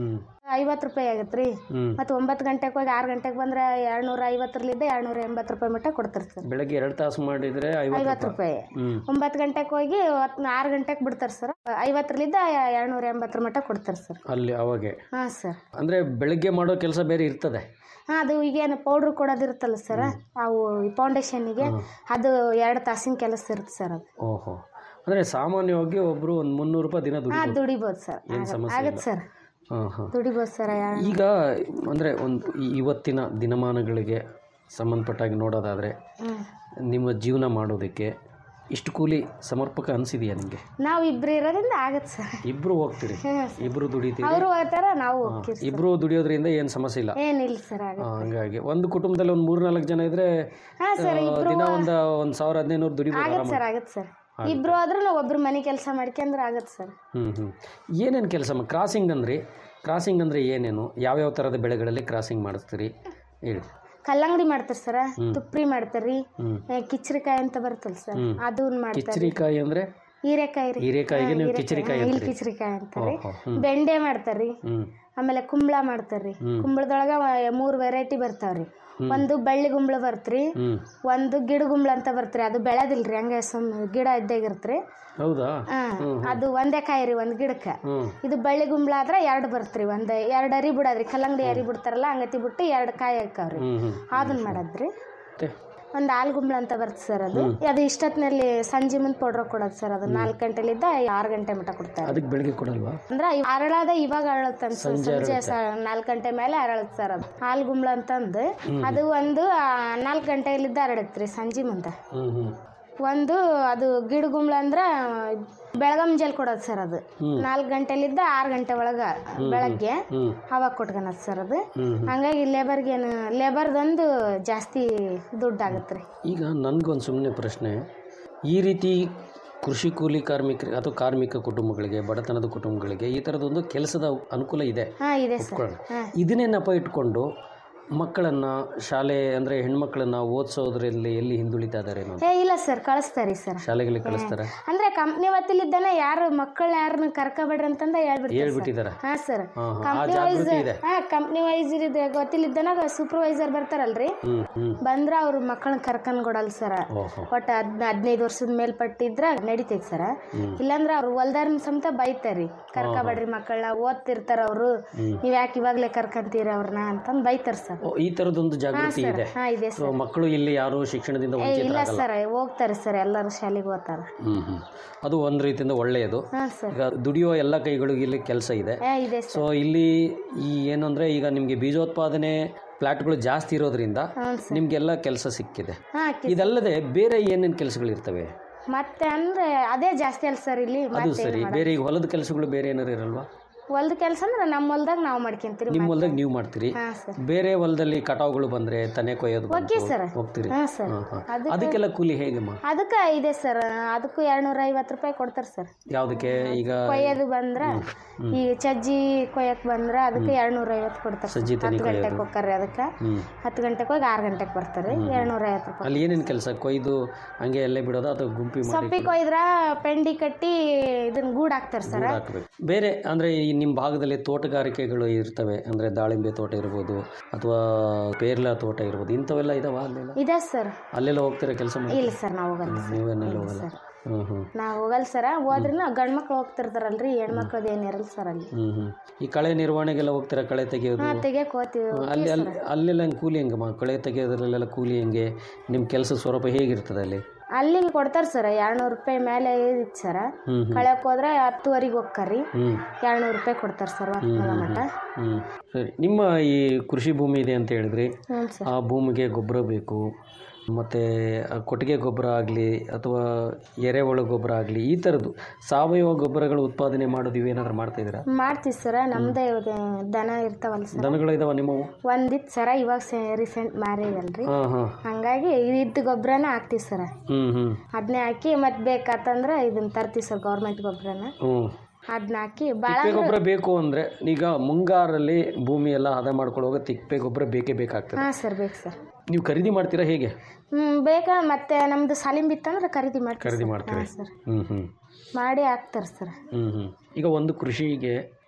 ಐವತ್ತು ರೂಪಾಯಿ ಆಗತ್ತೆ ರೀ ಹ್ಮ್ ಮತ್ತು ಒಂಬತ್ತು ಗಂಟೆಗೆ ಹೋಗಿ ಆರು ಗಂಟೆಗೆ ಬಂದ್ರೆ ಎರಡ್ನೂರ ಐವತ್ತರಲ್ಲಿದ್ದ ಎರಡ್ನೂರ ಎಂಬತ್ತು ರೂಪಾಯಿ ಮಟ್ಟ ಕೊಡ್ತಾರೆ ಸರ್ ಬೆಳಗ್ಗೆ ಎರಡು ತಾಸು ಮಾಡಿದರೆ ಐವತ್ತು ಐವತ್ತು ರೂಪಾಯಿ ರೂಪಾಯಿ ಹ್ಮ್ ಒಂಬತ್ತು ಗಂಟೆಗೆ ಹೋಗಿ ಹೊತ್ತು ಆರು ಗಂಟೆಗೆ ಬಿಡ್ತಾರೆ ಸರ್ ಐವತ್ತರಲ್ಲಿದ್ದ ಎರಡ್ನೂರ ಎಂಬತ್ತರ ಮಟ್ಟ ಕೊಡ್ತಾರೆ ಸರ್ ಅಲ್ಲಿ ಅವಾಗೆ ಹಾಂ ಸರ್ ಅಂದರೆ ಬೆಳಗ್ಗೆ ಮಾಡೋ ಕೆಲಸ ಬೇರೆ ಇರ್ತದೆ ಹಾಂ ಅದು ಈಗೇನು ಪೌಡ್ರ್ ಕೊಡೋದಿರುತ್ತಲ್ಲ ಸರ್ ಅವು ಫೌಂಡೇಶನ್ನಿಗೆ ಅದು ಎರಡು ತಾಸಿನ ಕೆಲಸ ಇರುತ್ತೆ ಸರ್ ಅದು ಓಹೋ ಅಂದರೆ ಸಾಮಾನ್ಯವಾಗಿ ಒಬ್ಬರು ಒಂದು ಮುನ್ನೂರು ರೂಪಾಯಿ ದಿನ ಹಾಂ ದುಡಿಬೋದು ದುಡಿಬೋದು ಸರ್ ಏನು ಸಮಸ್ಯೆ ಆಗತ್ತೆ ಸರ್ ಹಾಂ ಹಾಂ ದುಡಿಬೋದು ಸರ್ ಈಗ ಅಂದರೆ ಒಂದು ಈ- ಇವತ್ತಿನ ದಿನಮಾನಗಳಿಗೆ ಸಂಬಂಧಪಟ್ಟಾಗಿ ನೋಡೋದಾದರೆ ಹ್ಞೂ ನಿಮ್ಮ ಜೀವನ ಮಾಡೋದಕ್ಕೆ ಇಷ್ಟು ಕೂಲಿ ಸಮರ್ಪಕ ಅನಿಸಿದೆಯಾ ನಿಮಗೆ ನಾವು ಇಬ್ರು ಇರೋದ್ರಿಂದ ಆಗತ್ತೆ ಸರ್ ಇಬ್ಬರು ಹೋಗ್ತೀರಿ ಇಬ್ಬರು ದುಡಿತೀರಿ ಅವರು ಹೋಗ್ತಾರ ನಾವು ಹೋಗ್ತೀವಿ ಇಬ್ಬರು ದುಡಿಯೋದ್ರಿಂದ ಏನು ಸಮಸ್ಯೆ ಇಲ್ಲ ಏನಿಲ್ಲ ಸರ್ ಆಗ ಆ, ಹಂಗಾಗಿ ಒಂದು ಕುಟುಂಬದಲ್ಲಿ ಒಂದು ಮೂರು ನಾಲ್ಕು ಜನ ಇದ್ರೆ ಹಾಂ ಸರ್ ಆ, ಇಬ್ರು ದಿನ ಒಂದು ಒಂದು ಸಾವಿರ ಹದಿನೈದು ದುಡಿಬೋದು ಆಗತ್ತೆ ಆರಾಮ ಸರ್ ಆಗತ್ತೆ ಸರ್ ಇಬ್ರು ಆದ್ರೂ ನಾವು ಒಬ್ರು ಮನೆ ಕೆಲಸ ಮಾಡ್ಕೊಂಡ್ರೆ ಆಗತ್ತೆ ಸರ್ ಹ್ಞೂ ಹ್ಞೂ ಏನೇನು ಕೆಲಸ ಕ್ರಾಸಿಂಗ್ ಅಂದ್ರಿ ಕ್ರಾಸಿಂಗ್ ಅಂದರೆ ಏನೇನು ಯಾವ್ಯಾವ ಥರದ ಬೆಳೆಗಳಲ್ಲಿ ಕ್ರಾಸಿಂಗ್ ಮಾಡಿಸ್ತೀರಿ ಹೇಳಿ ಕಲ್ಲಂಗಡಿ ಮಾಡ್ತಾರೆ ಸರ್ ತುಪ್ರಿ ಮಾಡ್ತಾರ್ರಿ ಹ್ಮ್. ಏ, ಕಿಚ್ರಿಕಾಯಿ ಅಂತ ಬರ್ತಲ್ಲ ಸರ್ ಅದನ್ನ ಮಾಡ್ತಾರೆ ಕಿಚರಿಕಾಯಿ ಅಂದರೆ ಹೀರೆಕಾಯಿ ರೀ ಹೀರೆಕಾಯಿಗೆ ನೀವು ಕಿಚರಿಕಾಯಿ ಇಲ್ಲಿ ಅಂತೀರಿ ಕಿಚ್ರಿಕಾಯಿ ಅಂತಾರ್ರಿ ಓಹೋ ಹ್ಞೂ ಬೆಂಡೆ ಮಾಡ್ತಾರ್ರಿ ಹ್ಞೂ ಆಮೇಲೆ ಕುಂಬಳ ಮಾಡ್ತಾರ್ರಿ ಕುಂಬಳದೊಳಗ ಮೂರು ವೆರೈಟಿ ಬರ್ತಾವ್ರಿ ಒಂದು ಬಳ್ಳಿ ಗುಂಬಳ ಬರ್ತ್ರಿ ಹ್ಞೂ ಒಂದು ಗಿಡ ಗುಂಬಳ ಅಂತ ಬರ್ತ್ರಿ ಅದು ಬೆಳೆದಿಲ್ರಿ ಹಂಗೆ ಸುಮ್ ಗಿಡ ಇದ್ದಾಗಿರ್ತ್ರಿ ಹೌದಾ ಹಾ ಅದು ಒಂದೇ ಕಾಯಿ ರೀ ಒಂದ್ ಗಿಡಕ್ಕೆ ಹ್ಞೂ ಇದು ಬಳ್ಳಿ ಗುಂಬಳ ಆದ್ರೆ ಎರಡು ಬರ್ತ್ರಿ ಒಂದ್ ಎರಡು ಅರಿ ಬಿಡೋದ್ರಿ ಕಲ್ಲಂಗಡಿ ಅರಿ ಬಿಡ್ತಾರಲ್ಲ ಹಂಗತಿ ಬಿಟ್ಟು ಎರಡು ಕಾಯಿ ಹಾಕಾವ್ರಿ ಹ್ಞೂ ಹ್ಞೂ ಅದನ್ನ ಮಾಡದ್ರಿ ಮತ್ತೆ ಒಂದ್ ಹಾಲ್ ಗುಂಬಳ ಅಂತ ಬರ್ತದೆ ಸರ್ ಅದು ಅದು ಇಷ್ಟೊತ್ತಿನಲ್ಲಿ ಸಂಜೆ ಮುಂದೆ ಪೌಡ್ರ್ ಕೊಡೋದು ಸರ್ ಅದು ನಾಲ್ಕು ಗಂಟೆಲಿದ್ದ ಆರು ಗಂಟೆ ಮಟ್ಟ ಕೊಡ್ತಾರೆ ಅದಕ್ಕೆ ಬೆಳಗ್ಗೆ ಕೊಡಲ್ವಾ ಅಂದ್ರೆ ಇವ್ ಅರಳಾದ ಇವಾಗ ಅರಳತ್ತ ಸಂಜೆ ನಾಲ್ಕು ಗಂಟೆ ಮೇಲೆ ಅರಳತ್ ಸರ್ ಅದು ಹಾಲ್ ಗುಂಬಳ ಅಂತಂದು ಅದು ಒಂದು ನಾಲ್ಕು ಗಂಟೆಲಿದ್ದ ಅರಳತ್ರಿ ಸಂಜೆ ಮುಂದೆ ಹ್ಞೂ ಹ್ಞೂ ಒಂದು ಅದು ಗಿಡ ಗುಂಬಳ ಅಂದ್ರ ಬೆಳಗಂ ಜಲ್ ಕೊಡೋದು ಸರ್ ಅದು ನಾಲ್ಕು ಗಂಟೆಲಿದ್ದ ಆರು ಗಂಟೆ ಒಳಗ ಬೆಳಗ್ಗೆ ಹ್ಞೂ ಅವಾಗ ಕೊಟ್ಕೊಳದ್ ಸರ್ ಅದು ಹ್ಮ್. ಹಂಗಾಗಿ ಲೇಬರ್ಗೇನು ಲೇಬರ್ದೊಂದು ಜಾಸ್ತಿ ದುಡ್ಡು ಆಗತ್ತೆ ರೀ ಈಗ ನನಗೊಂದು ಸುಮ್ಮನೆ ಪ್ರಶ್ನೆ ಈ ರೀತಿ ಕೃಷಿ ಕೂಲಿ ಕಾರ್ಮಿಕರಿಗೆ ಅಥವಾ ಕಾರ್ಮಿಕ ಕುಟುಂಬಗಳಿಗೆ ಬಡತನದ ಕುಟುಂಬಗಳಿಗೆ ಈ ಥರದೊಂದು ಕೆಲಸದ ಅನುಕೂಲ ಇದೆ ಹಾ ಇದೆ ಸರ್ ಒಪ್ಕೊಳ್ಳೋಣ. ಇದನ್ನೇ ನೆಪ ಇಟ್ಕೊಂಡು ಮಕ್ಕಳನ್ನು ಶಾಲೆ ಅಂದರೆ ಹೆಣ್ಮಕ್ಳನ್ನ ಓದಿಸೋದ್ರಲ್ಲಿ ಎಲ್ಲಿ ಹಿಂದುಳಿತಾ ಇದ್ದಾರೆ ಅನ್ನೋದು ಏ ಇಲ್ಲ ಸರ್ ಕಳಿಸ್ತಾರಿ ಸರ್ ಶಾಲೆಗಳಿಗೆ ಕಳಿಸ್ತಾರೆ ಅಂದ್ರೆ ಕಂಪ್ನಿ ಹೊತ್ತಿಲಿದ್ದಾನೆ ಯಾರು ಮಕ್ಕಳನ್ನ ಯಾರನ್ನ ಕರ್ಕೋಬೇಡ್ರಿ ಅಂತಂದ ಹೇಳ್ಬಿಡ್ತಾರೆ ಹೇಳ್ಬಿಟ್ಟಿದ್ದಾರೆ ಹಾ ಸರ್ ಹಾಂ ಹಾಂ ಆ ಕಂಪ್ನಿ ವೈಸ್ ಜಾಗೃತಿ ಇದೆ ಹಾ ಕಂಪ್ನಿ ವೈಸ್ ಗೊತ್ತಿಲ್ಲಿದ್ದಾನ ಸೂಪರ್ವೈಸರ್ ಬರ್ತಾರಲ್ರಿ ಹ್ಞೂ ಹ್ಞೂ ಬಂದ್ರ ಅವ್ರ ಮಕ್ಕಳನ್ನ ಕರ್ಕೊಂಡ್ ಕೊಡಲ್ಲ ಸರ್ ಓಹೋ ಒಟ್ಟು ಹದ್ ಹದಿನೈದು ವರ್ಷದ ಮೇಲ್ಪಟ್ಟಿದ್ರ ನಡಿತೈತಿ ಸರ್ ಇಲ್ಲಾಂದ್ರ ಅವ್ರು ಹೊಲ್ದಾರ್ನ ಸಮೇತ ಬೈತಾರಿ ಕರ್ಕೋಬೇಡ್ರಿ ಮಕ್ಕಳನ್ನ ಓದ್ತಿರ್ತಾರ ಅವ್ರು ನೀವ್ ಯಾಕೆ ಇವಾಗ್ಲೇ ಕರ್ಕಂತೀರಿ ಅವ್ರನ್ನ ಅಂತಂದ್ ಬೈತಾರ ಸರ್ ಓ, ಈ ಥರದೊಂದು ಜಾಗೃತಿ ಇದೆ ಹಾ ಇದೆ ಸೊ ಮಕ್ಕಳು ಇಲ್ಲಿ ಯಾರು ಶಿಕ್ಷಣದಿಂದ ಏ ಇಲ್ಲ ವಂಚಿತರಾಗಲ್ಲ ಸರ್ ಹೋಗ್ತಾರೆ ಸರ್ ಎಲ್ಲರೂ ಶಾಲೆಗೆ ಹೋಗ್ತಾರ ಹ್ಞೂ ಹ್ಞೂ ಅದು ಒಂದು ರೀತಿಯಿಂದ ಒಳ್ಳೆಯದು ಹಾ ಸರ್ ಈಗ ದುಡಿಯೋ ಎಲ್ಲ ಕೈಗಳಿಗೂ ಇಲ್ಲಿ ಕೆಲಸ ಇದೆ ಏ ಇದೆ ಸರ್ ಸೊ ಇಲ್ಲಿ ಈ ಏನಂದರೆ ಈಗ ನಿಮಗೆ ಬೀಜೋತ್ಪಾದನೆ ಪ್ಲಾಟ್ಗಳು ಜಾಸ್ತಿ ಇರೋದ್ರಿಂದ ಹ್ಞೂ ಸರ್ ನಿಮಗೆಲ್ಲ ಕೆಲಸ ಸಿಕ್ಕಿದೆ ಹಾ ಕಿ- ಇದಲ್ಲದೆ ಬೇರೆ ಏನೇನು ಕೆಲಸಗಳಿರ್ತವೆ ಮತ್ತೆ ಅಂದ್ರೆ ಅದೇ ಜಾಸ್ತಿ ಅಲ್ಲ ಸರ್ ಇಲ್ಲಿ ಅದು ಮತ್ತೆ ಸರಿ ಬೇರೆ ಈಗ ಹೊಲದ ಕೆಲಸಗಳು ಬೇರೆ ಏನಾರು ಇರಲ್ವಾ ಹೊಲ್ದ ಕೆಲಸ ಅಂದ್ರೆ ನಮ್ಮ ಹೊಲ್ದಾಗ ನಾವು ಮಾಡ್ಕೊಂತೀರಿ ನಿಮ್ಮ ಹೊಲದಾಗ ನೀವು ಮಾಡ್ತೀರಿ ಹಾ ಸರ್ ಬೇರೆ ಹೊಲದಲ್ಲಿ ಕಟಾವುಗಳು ಬಂದರೆ ತನೆ ಕೊಯ್ಯೋದು ಬಂತು, ಓಕೆ ಸರ್ ಹೋಗ್ತೀರಿ ಹಾ ಸರ್ ಹಾಂ ಹಾಂ ಅದಕ್ಕೆ- ಅದಕ್ಕೆಲ್ಲ ಕೂಲಿ ಹೇಗಮ್ಮ ಅದಕ್ಕೆ ಇದೆ ಸರ್ ಅದಕ್ಕೂ ಎರಡ್ನೂರ ಐವತ್ತು ರೂಪಾಯಿ ಕೊಡ್ತಾರೆ ಸರ್ ಯಾವುದಕ್ಕೆ ಈಗ ಕೊಯ್ಯೋದು ಬಂದ್ರ ಈ ಚಜ್ಜಿ ಕೊಯ್ಯಕ್ ಬಂದ್ರ ಅದಕ್ಕೆ ಎರಡ್ನೂರ ಐವತ್ತು ಕೊಡ್ತಾರೆ ಸಜ್ಜಿ ತನಿ ಹತ್ತು ಗಂಟೆಗೆ ಹೋಗ್ತಾರೆ ಅದಕ್ಕೆ ಹ್ಞೂ ಹತ್ತು ಗಂಟೆಗೆ ಹೋಗಿ ಆರು ಗಂಟೆಗೆ ಬರ್ತಾರೆ ಎರಡ್ನೂರ ಐವತ್ತು ರೂಪಾಯಿ ಅಲ್ಲಿ ಏನೇನು ಕೆಲಸ ಕೊಯ್ದು ಹಂಗೆ ಎಲ್ಲೇ ಬಿಡೋದು ಅಥವಾ ಗುಂಪಿ ಮಾಡಿ ಸೊಪ್ಪಿ ಕೊಯ್ದ್ರ ಪೆಂಡಿ ಕಟ್ಟಿ ಇದನ್ನ ಗೂಡ್ ಹಾಕ್ತಾರೆ ಸರ್ ಹಾಕಬೇಕು ಬೇರೆ ಅಂದರೆ ಈ ನಿಮ್ಮ ಭಾಗದಲ್ಲಿ ತೋಟಗಾರಿಕೆಗಳು ಇರ್ತವೆ ಅಂದರೆ ದಾಳಿಂಬೆ ತೋಟ ಇರ್ಬೋದು ಅಥವಾ ಪೇರ್ಲ ತೋಟ ಇರ್ಬೋದು ಇಂಥವೆಲ್ಲ ಇದಾವ ಅಲ್ಲೆಲ್ಲ ಇದೆ ಸರ್ ಅಲ್ಲೆಲ್ಲ ಹೋಗ್ತೀರಾ ಕೆಲಸ ಮಾಡಿ ಇಲ್ಲ ಸರ್ ನಾವು ಹೋಗಲ್ಲ ಸರ್ ನೀವೇನೆಲ್ಲ ಹೋಗಲ್ಲ ಹ್ಞೂ ಹ್ಞೂ ನಾವು ಹೋಗಲ್ಲ ಸರ್ ಹೋದ್ರಿನ ಗಂಡ್ ಮಕ್ಳು ಹೋಗ್ತಿರ್ತಾರಲ್ರಿ ಹೆಣ್ಮಕ್ಳದ್ದು ಏನು ಇರಲ್ಲ ಸರ್ ಅಲ್ಲಿ ಹ್ಞೂ ಹ್ಞೂ ಈ ಕಳೆ ನಿರ್ವಹಣೆಗೆಲ್ಲ ಹೋಗ್ತೀರಾ ಕಳೆ ತೆಗೆಯೋದು ಹಾ ತೆಗಿಯಕ್ ಹೋಗ್ತೀವಿ ಅಲ್ಲಿ ಅಲ್ಲಿ ಅಲ್ಲೆಲ್ಲ ಹೆಂಗೆ ಕೂಲಿ ಹೆಂಗಮ್ಮ ಕಳೆ ತೆಗೆಯೋದ್ರಲ್ಲೆಲ್ಲ ಕೂಲಿ ಹೆಂಗೆ ನಿಮ್ಮ ಕೆಲಸ ಸ್ವರೂಪ ಹೇಗಿರ್ತದೆ ಅಲ್ಲಿ ಅಲ್ಲಿ ಕೊಡ್ತಾರ ಸರ್ ಎರಡ್ನೂರು ರೂಪಾಯಿ ಮೇಲೆ ಇತ್ತು ಸರ್ ಹ್ಞೂ ಹ್ಞೂ ಕಳ್ಯಕ್ ಹೋದ್ರೆ ಹತ್ತುವರೆಗೆ ಹೋಗ್ಕರಿ ಹ್ಞೂ ಎರಡ್ನೂರು ರೂಪಾಯಿ ಕೊಡ್ತಾರೆ ಸರ್ ಮಟ ಹ್ಞೂ ಸರಿ ನಿಮ್ಮ ಈ ಕೃಷಿ ಭೂಮಿ ಇದೆ ಅಂತ ಹೇಳಿದ್ರಿ ಹ್ಞೂ ಸರ್ ಆ ಭೂಮಿಗೆ ಗೊಬ್ಬರ ಬೇಕು ಮತ್ತು ಕೊಟ್ಟಿಗೆ ಗೊಬ್ಬರ ಆಗಲಿ ಅಥವಾ ಎರೆಹುಳ ಗೊಬ್ಬರ ಆಗಲಿ ಈ ಥರದ್ದು ಸಾವಯವ ಗೊಬ್ಬರಗಳು ಉತ್ಪಾದನೆ ಮಾಡೋದು ಇವೇನಾದ್ರೂ ಮಾಡ್ತಾಯಿದ್ದೀರಾ ಮಾಡ್ತೀವಿ ಸರ್ ನಮ್ದೇ ಇದು ದನ ಇರ್ತಾವಲ್ಲ ಸರ್ ದನಗಳು ಇದಾವ ನಿಮ್ಮವು ಒಂದಿತ್ತು ಸರ ಇವಾಗ ರೀಸೆಂಟ್ ಮಾರಿವಲ್ರಿ ಹಾಂ ಹಾಂ ಹಂಗಾಗಿ ಇದ್ದ ಗೊಬ್ಬರನ ಹಾಕ್ತೀವಿ ಸರ್ ಹ್ಞೂ ಹ್ಞೂ ಅದನ್ನೇ ಹಾಕಿ ಮತ್ತೆ ಬೇಕಾತಂದ್ರೆ ಇದನ್ನ ತರ್ತೀವಿ ಸರ್ ಗೌರ್ಮೆಂಟ್ ಗೊಬ್ಬರನ ಹ್ಞೂ ಅದನ್ನ ಹಾಕಿ ಭಾಳ ತಿಪ್ಪೆ ಗೊಬ್ಬರ ಬೇಕು ಅಂದರೆ ಈಗ ಮುಂಗಾರಲ್ಲಿ ಭೂಮಿ ಎಲ್ಲ ಹದ ಮಾಡ್ಕೊಳ್ಳುವಾಗ ತಿಪ್ಪೆ ಗೊಬ್ಬರ ಬೇಕೇ ಬೇಕಾಗ್ತದೆ ಹಾಂ ಸರ್ ಬೇಕು ಸರ್ ನೀವು ಖರೀದಿ ಮಾಡ್ತೀರಾ ಹೇಗೆ ಹ್ಞೂ ಬೇಕಾ ಮತ್ತೆ ನಮ್ದು ಸಾಲಿಮ್ ಬಿತ್ತಂದ್ರೆ ಖರೀದಿ ಮಾಡ್ತೀವಿ ಖರೀದಿ ಸರ್. ಮಾಡ್ತೀರಿ ಹಾಂ ಸರ್ ಹ್ಞೂ ಹ್ಞೂ ಮಾಡಿ ಹಾಕ್ತಾರೆ ಸರ್ ಹ್ಞೂ ಹ್ಞೂ ಈಗ ಒಂದು ಕೃಷಿಗೆ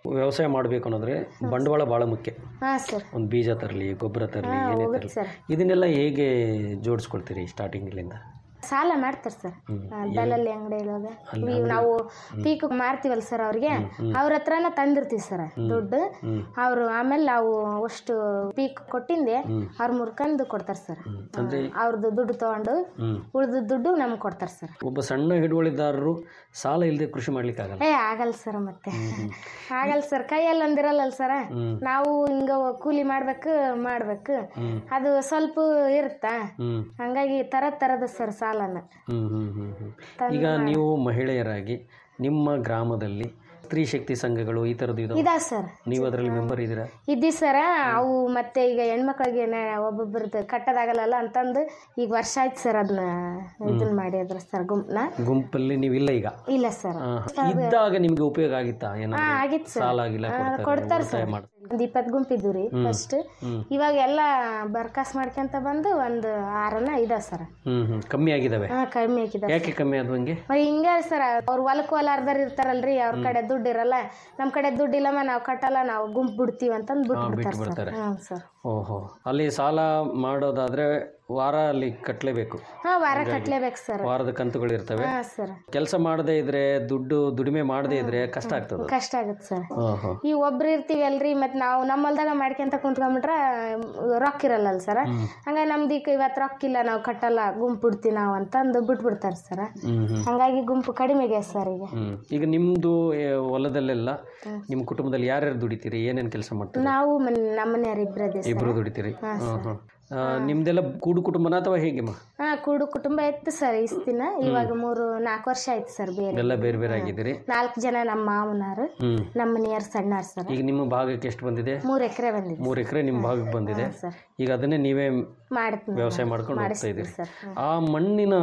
ವ್ಯವಸಾಯ ಮಾಡಬೇಕು ಅನ್ನೋದ್ರೆ ಬಂಡವಾಳ ಭಾಳ ಮುಖ್ಯ ಹಾಂ ಸರ್ ಒಂದು ಬೀಜ ತರಲಿ ಗೊಬ್ಬರ ತರಲಿ ಹಾಂ ಏನೇ ಹೋಗುತ್ತೆ ತರಲಿ ಸರ್ ಇದನ್ನೆಲ್ಲ ಹೇಗೆ ಜೋಡಿಸ್ಕೊಳ್ತೀರಿ ಸ್ಟಾರ್ಟಿಂಗ್ಲಿಂದ ಸಾಲ ಮಾಡ್ತಾರೆ ಸರ್ ದಲ್ಲಾಳಿ ಅಂಗಡಿ ಇವಾಗ ಇವ್ ನಾವು ಪೀಕ್ ಮಾರ್ತೀವಲ್ಲ ಸರ್ ಅವ್ರಿಗೆ ಅವ್ರ ಹತ್ರನ ತಂದಿರ್ತೀವಿ ಸರ್ ದುಡ್ಡು ಅವರು ಆಮೇಲೆ ನಾವು ಅಷ್ಟು ಪೀಕ್ ಕೊಟ್ಟಿಂದೆ ಅವ್ರ ಮುರ್ಕಂದು ಕೊಡ್ತಾರೆ ಸರ್ ಅಂದರೆ ಅವ್ರದ್ದು ದುಡ್ಡು ತಗೊಂಡು ಹ್ಮ್. ಉಳ್ದ ದುಡ್ಡು ನಮ್ಗೆ ಕೊಡ್ತಾರೆ ಸರ್ ಒಬ್ಬ ಸಣ್ಣ ಹಿಡುವಳಿದಾರರು ಸಾಲ ಇಲ್ಲದೆ ಕೃಷಿ ಮಾಡ್ಲಿಕ್ಕಾಗಲ್ಲ ಏ ಆಗಲ್ಲ ಸರ್ ಮತ್ತೆ ಆಗಲ್ಲ ಸರ್ ಕೈಯಲ್ಲಿ ಒಂದಿರಲ್ಲ ಸರ್ ನಾವು ಹಿಂಗ ಕೂಲಿ ಮಾಡ್ಬೇಕು ಮಾಡ್ಬೇಕು ಅದು ಸ್ವಲ್ಪ ಇರುತ್ತಾ ಹ್ಮ್ ಹಂಗಾಗಿ ತರದ ತರದ ಸರ್ ಸಾಲನ ಹ್ಮ್ ಹ್ಮ್ ಹ್ಮ್ ಹ್ಮ್ ಈಗ ನೀವು ಮಹಿಳೆಯರಾಗಿ ನಿಮ್ಮ ಗ್ರಾಮದಲ್ಲಿ ಸ್ತ್ರೀ ಶಕ್ತಿ ಸಂಘಗಳು ಈ ಥರದ್ದು ಇದಾವೆ ಇದಾ ಸರ್ ನೀವು ಅದರಲ್ಲಿ ಮೆಂಬರ್ ಇದ್ದೀರಾ ಇದ್ದಿ ಸರ ಅವು ಮತ್ತೆ ಈಗ ಹೆಣ್ಮಕ್ಳಿಗೆ ಒಬ್ಬೊಬ್ಬರದ್ದು ಕಟ್ಟೋದಾಗಲ್ಲ ಅಂತಂದು ಈಗ ವರ್ಷ ಆಯ್ತು ಸರ್ ಅದನ್ನ ಇದನ್ನ ಮಾಡಿ ಅದ್ರ ಸರ್ ಗುಂಪನ್ನ ಗುಂಪಲ್ಲಿ ನೀವಿಲ್ಲ ಈಗ ಇಲ್ಲ ಸರ್ ಆ, ಇದ್ದಾಗ ನಿಮ್ಗೆ ಉಪಯೋಗ ಆಗಿತ್ತಾ ಹಾ ಏನಾದ್ರು ಆಗಿತ್ತು ಸರ್ ಸಾಲ ಆಗಿಲ್ಲ ಕೊಡ್ತಾರೆ ಸರ್ ಮಾಡಿ ಒಂದ್ ಇಪ್ಪತ್ತು ಗುಂಪು ಇದ್ದು ರೀ ಫಸ್ಟ್ ಇವಾಗ ಎಲ್ಲ ಬರ್ಕಾಸ್ ಮಾಡ್ಕೊಂತ ಬಂದು ಒಂದು ಆರನ ಇದಾವ ಸರ್ ಹ್ಮ್ ಹ್ಮ್ ಕಮ್ಮಿ ಆಗಿದಾವೆ ಹಾ ಕಮ್ಮಿ ಹಾಕಿದ ಯಾಕೆ ಕಮ್ಮಿ ಆದ್ವು ಹಂಗೆ మరి ಹಿಂಗೆ ಸರ್ ಅವ್ರ ಹೊಲಕ್ಕೆ ಹೊಲಾರ್ದಾರ ಇರ್ತಾರಲ್ರಿ ಅವ್ರ ಕಡೆ ದುಡ್ಡು ಇರಲ್ಲ ನಮ್ಮ ಕಡೆ ದುಡ್ಡು ಇಲ್ಲಮ್ಮ ನಾವು ಕಟ್ಟಲ್ಲ ನಾವು ಗುಂಪು ಬಿಡ್ತೀವಿ ಅಂತಂದು ಬಿಟ್ಬಿಡ್ತಾರೆ ಸರ್ ಬಿಡ್ತಾರೆ. ಹ್ಞೂ ಸರ್ ಓಹೋ ಅಲ್ಲಿ ಸಾಲ ಮಾಡೋದಾದ್ರೆ ವಾರ ಅಲ್ಲಿ ಕಟ್ಟಲೇಬೇಕು ಹಾಂ ವಾರ ಕಟ್ಲೇಬೇಕು ಸರ್ ವಾರದ ಕಂತುಗಳು ಇರ್ತವೆ ಹಾಂ ಸರ್ ಕೆಲಸ ಮಾಡದೇ ಇದ್ರೆ ದುಡ್ಡು ದುಡಿಮೆ ಮಾಡದೇ ಇದ್ರೆ ಕಷ್ಟ ಆಗ್ತದೆ ಕಷ್ಟ ಆಗುತ್ತೆ ಸರ್ ಓಹೋ ಈ ಒಬ್ರು ಇರ್ತೀವಿ ಅಲ್ರಿ ಮತ್ತು ನಾವು ನಮ್ಮ ಹೊಲ್ದಾಗ ಮಾಡ್ಕೊಂತ ಕುಂತ್ಕೊಂಡ್ಬಿಟ್ರೆ ರೊಕ್ಕ ಇರಲ್ಲ ಸರ್ ಹಂಗಾಗಿ ನಮ್ದು ಈಗ ಇವತ್ತು ರೊಕ್ಕ ಇಲ್ಲ ನಾವು ಕಟ್ಟಲ್ಲ ಗುಂಪು ಬಿಡ್ತೀವಿ ನಾವು ಅಂತಂದು ಬಿಟ್ಬಿಡ್ತಾರೆ ಸರ್ ಹ್ಮ್ ಹ್ಮ್ ಹಂಗಾಗಿ ಗುಂಪು ಕಡಿಮೆ ಆಗ್ಯದ ಸರ್ ಈಗ ಹ್ಮ್ ಈಗ ನಿಮ್ದು ಏ, ಹೊಲದಲ್ಲೆಲ್ಲ ನಿಮ್ಮ ಕುಟುಂಬದಲ್ಲಿ ಯಾರ್ಯಾರು ದುಡಿತೀರಿ ಏನೇನ್ ಕೆಲಸ ಮಾಡ್ತೀರಿ ನಾವು ಮನ್ ನಮ್ಮ ಮನೆಯವ್ರು ಇಬ್ಬರೇ ಸರ್ ಇಬ್ರು ದುಡಿತೀರಿ ಹ್ಮ್ ಹ್ಮ್ ಆ, ನಿಮ್ದೆಲ್ಲ ಕೂಡು ಕುಟುಂಬನ ಅಥವಾ ಹೇಗೆ ಮಾ ಹಾ ಕೂಡು ಕುಟುಂಬ ಇತ್ತು ಸರ್ ಇಷ್ಟು ದಿನ ಇವಾಗ ಮೂರು ನಾಲ್ಕು ವರ್ಷ ಆಯ್ತು ಸರ್ ಬೇರೆ ಎಲ್ಲ ಬೇರೆ ಬೇರೆ ಆಗಿದ್ದೀರಿ ನಾಲ್ಕು ಜನ ನಮ್ಮ ಮಾವನಾರು ಹ್ಮ್ ನಮ್ಮ ಮನೆಯವ್ರು ಸಣ್ಣಾರ್ ಸರ್ ಈಗ ನಿಮ್ಮ ಭಾಗಕ್ಕೆ ಎಷ್ಟು ಬಂದಿದೆ ಮೂರು ಎಕರೆ ಬಂದಿದೆ ಮೂರು ಎಕರೆ ನಿಮ್ಮ ಭಾಗಕ್ಕೆ ಬಂದಿದೆ ಸರ್ ಈಗ ಅದನ್ನೇ ನೀವೇ ಮಾಡ್ತೀನಿ ವ್ಯವಸಾಯ ಮಾಡ್ಕೊಂಡು ಹೋಗ್ತಾ ಇದ್ದೀರಿ ಸರ್ ಆ ಮಣ್ಣಿನ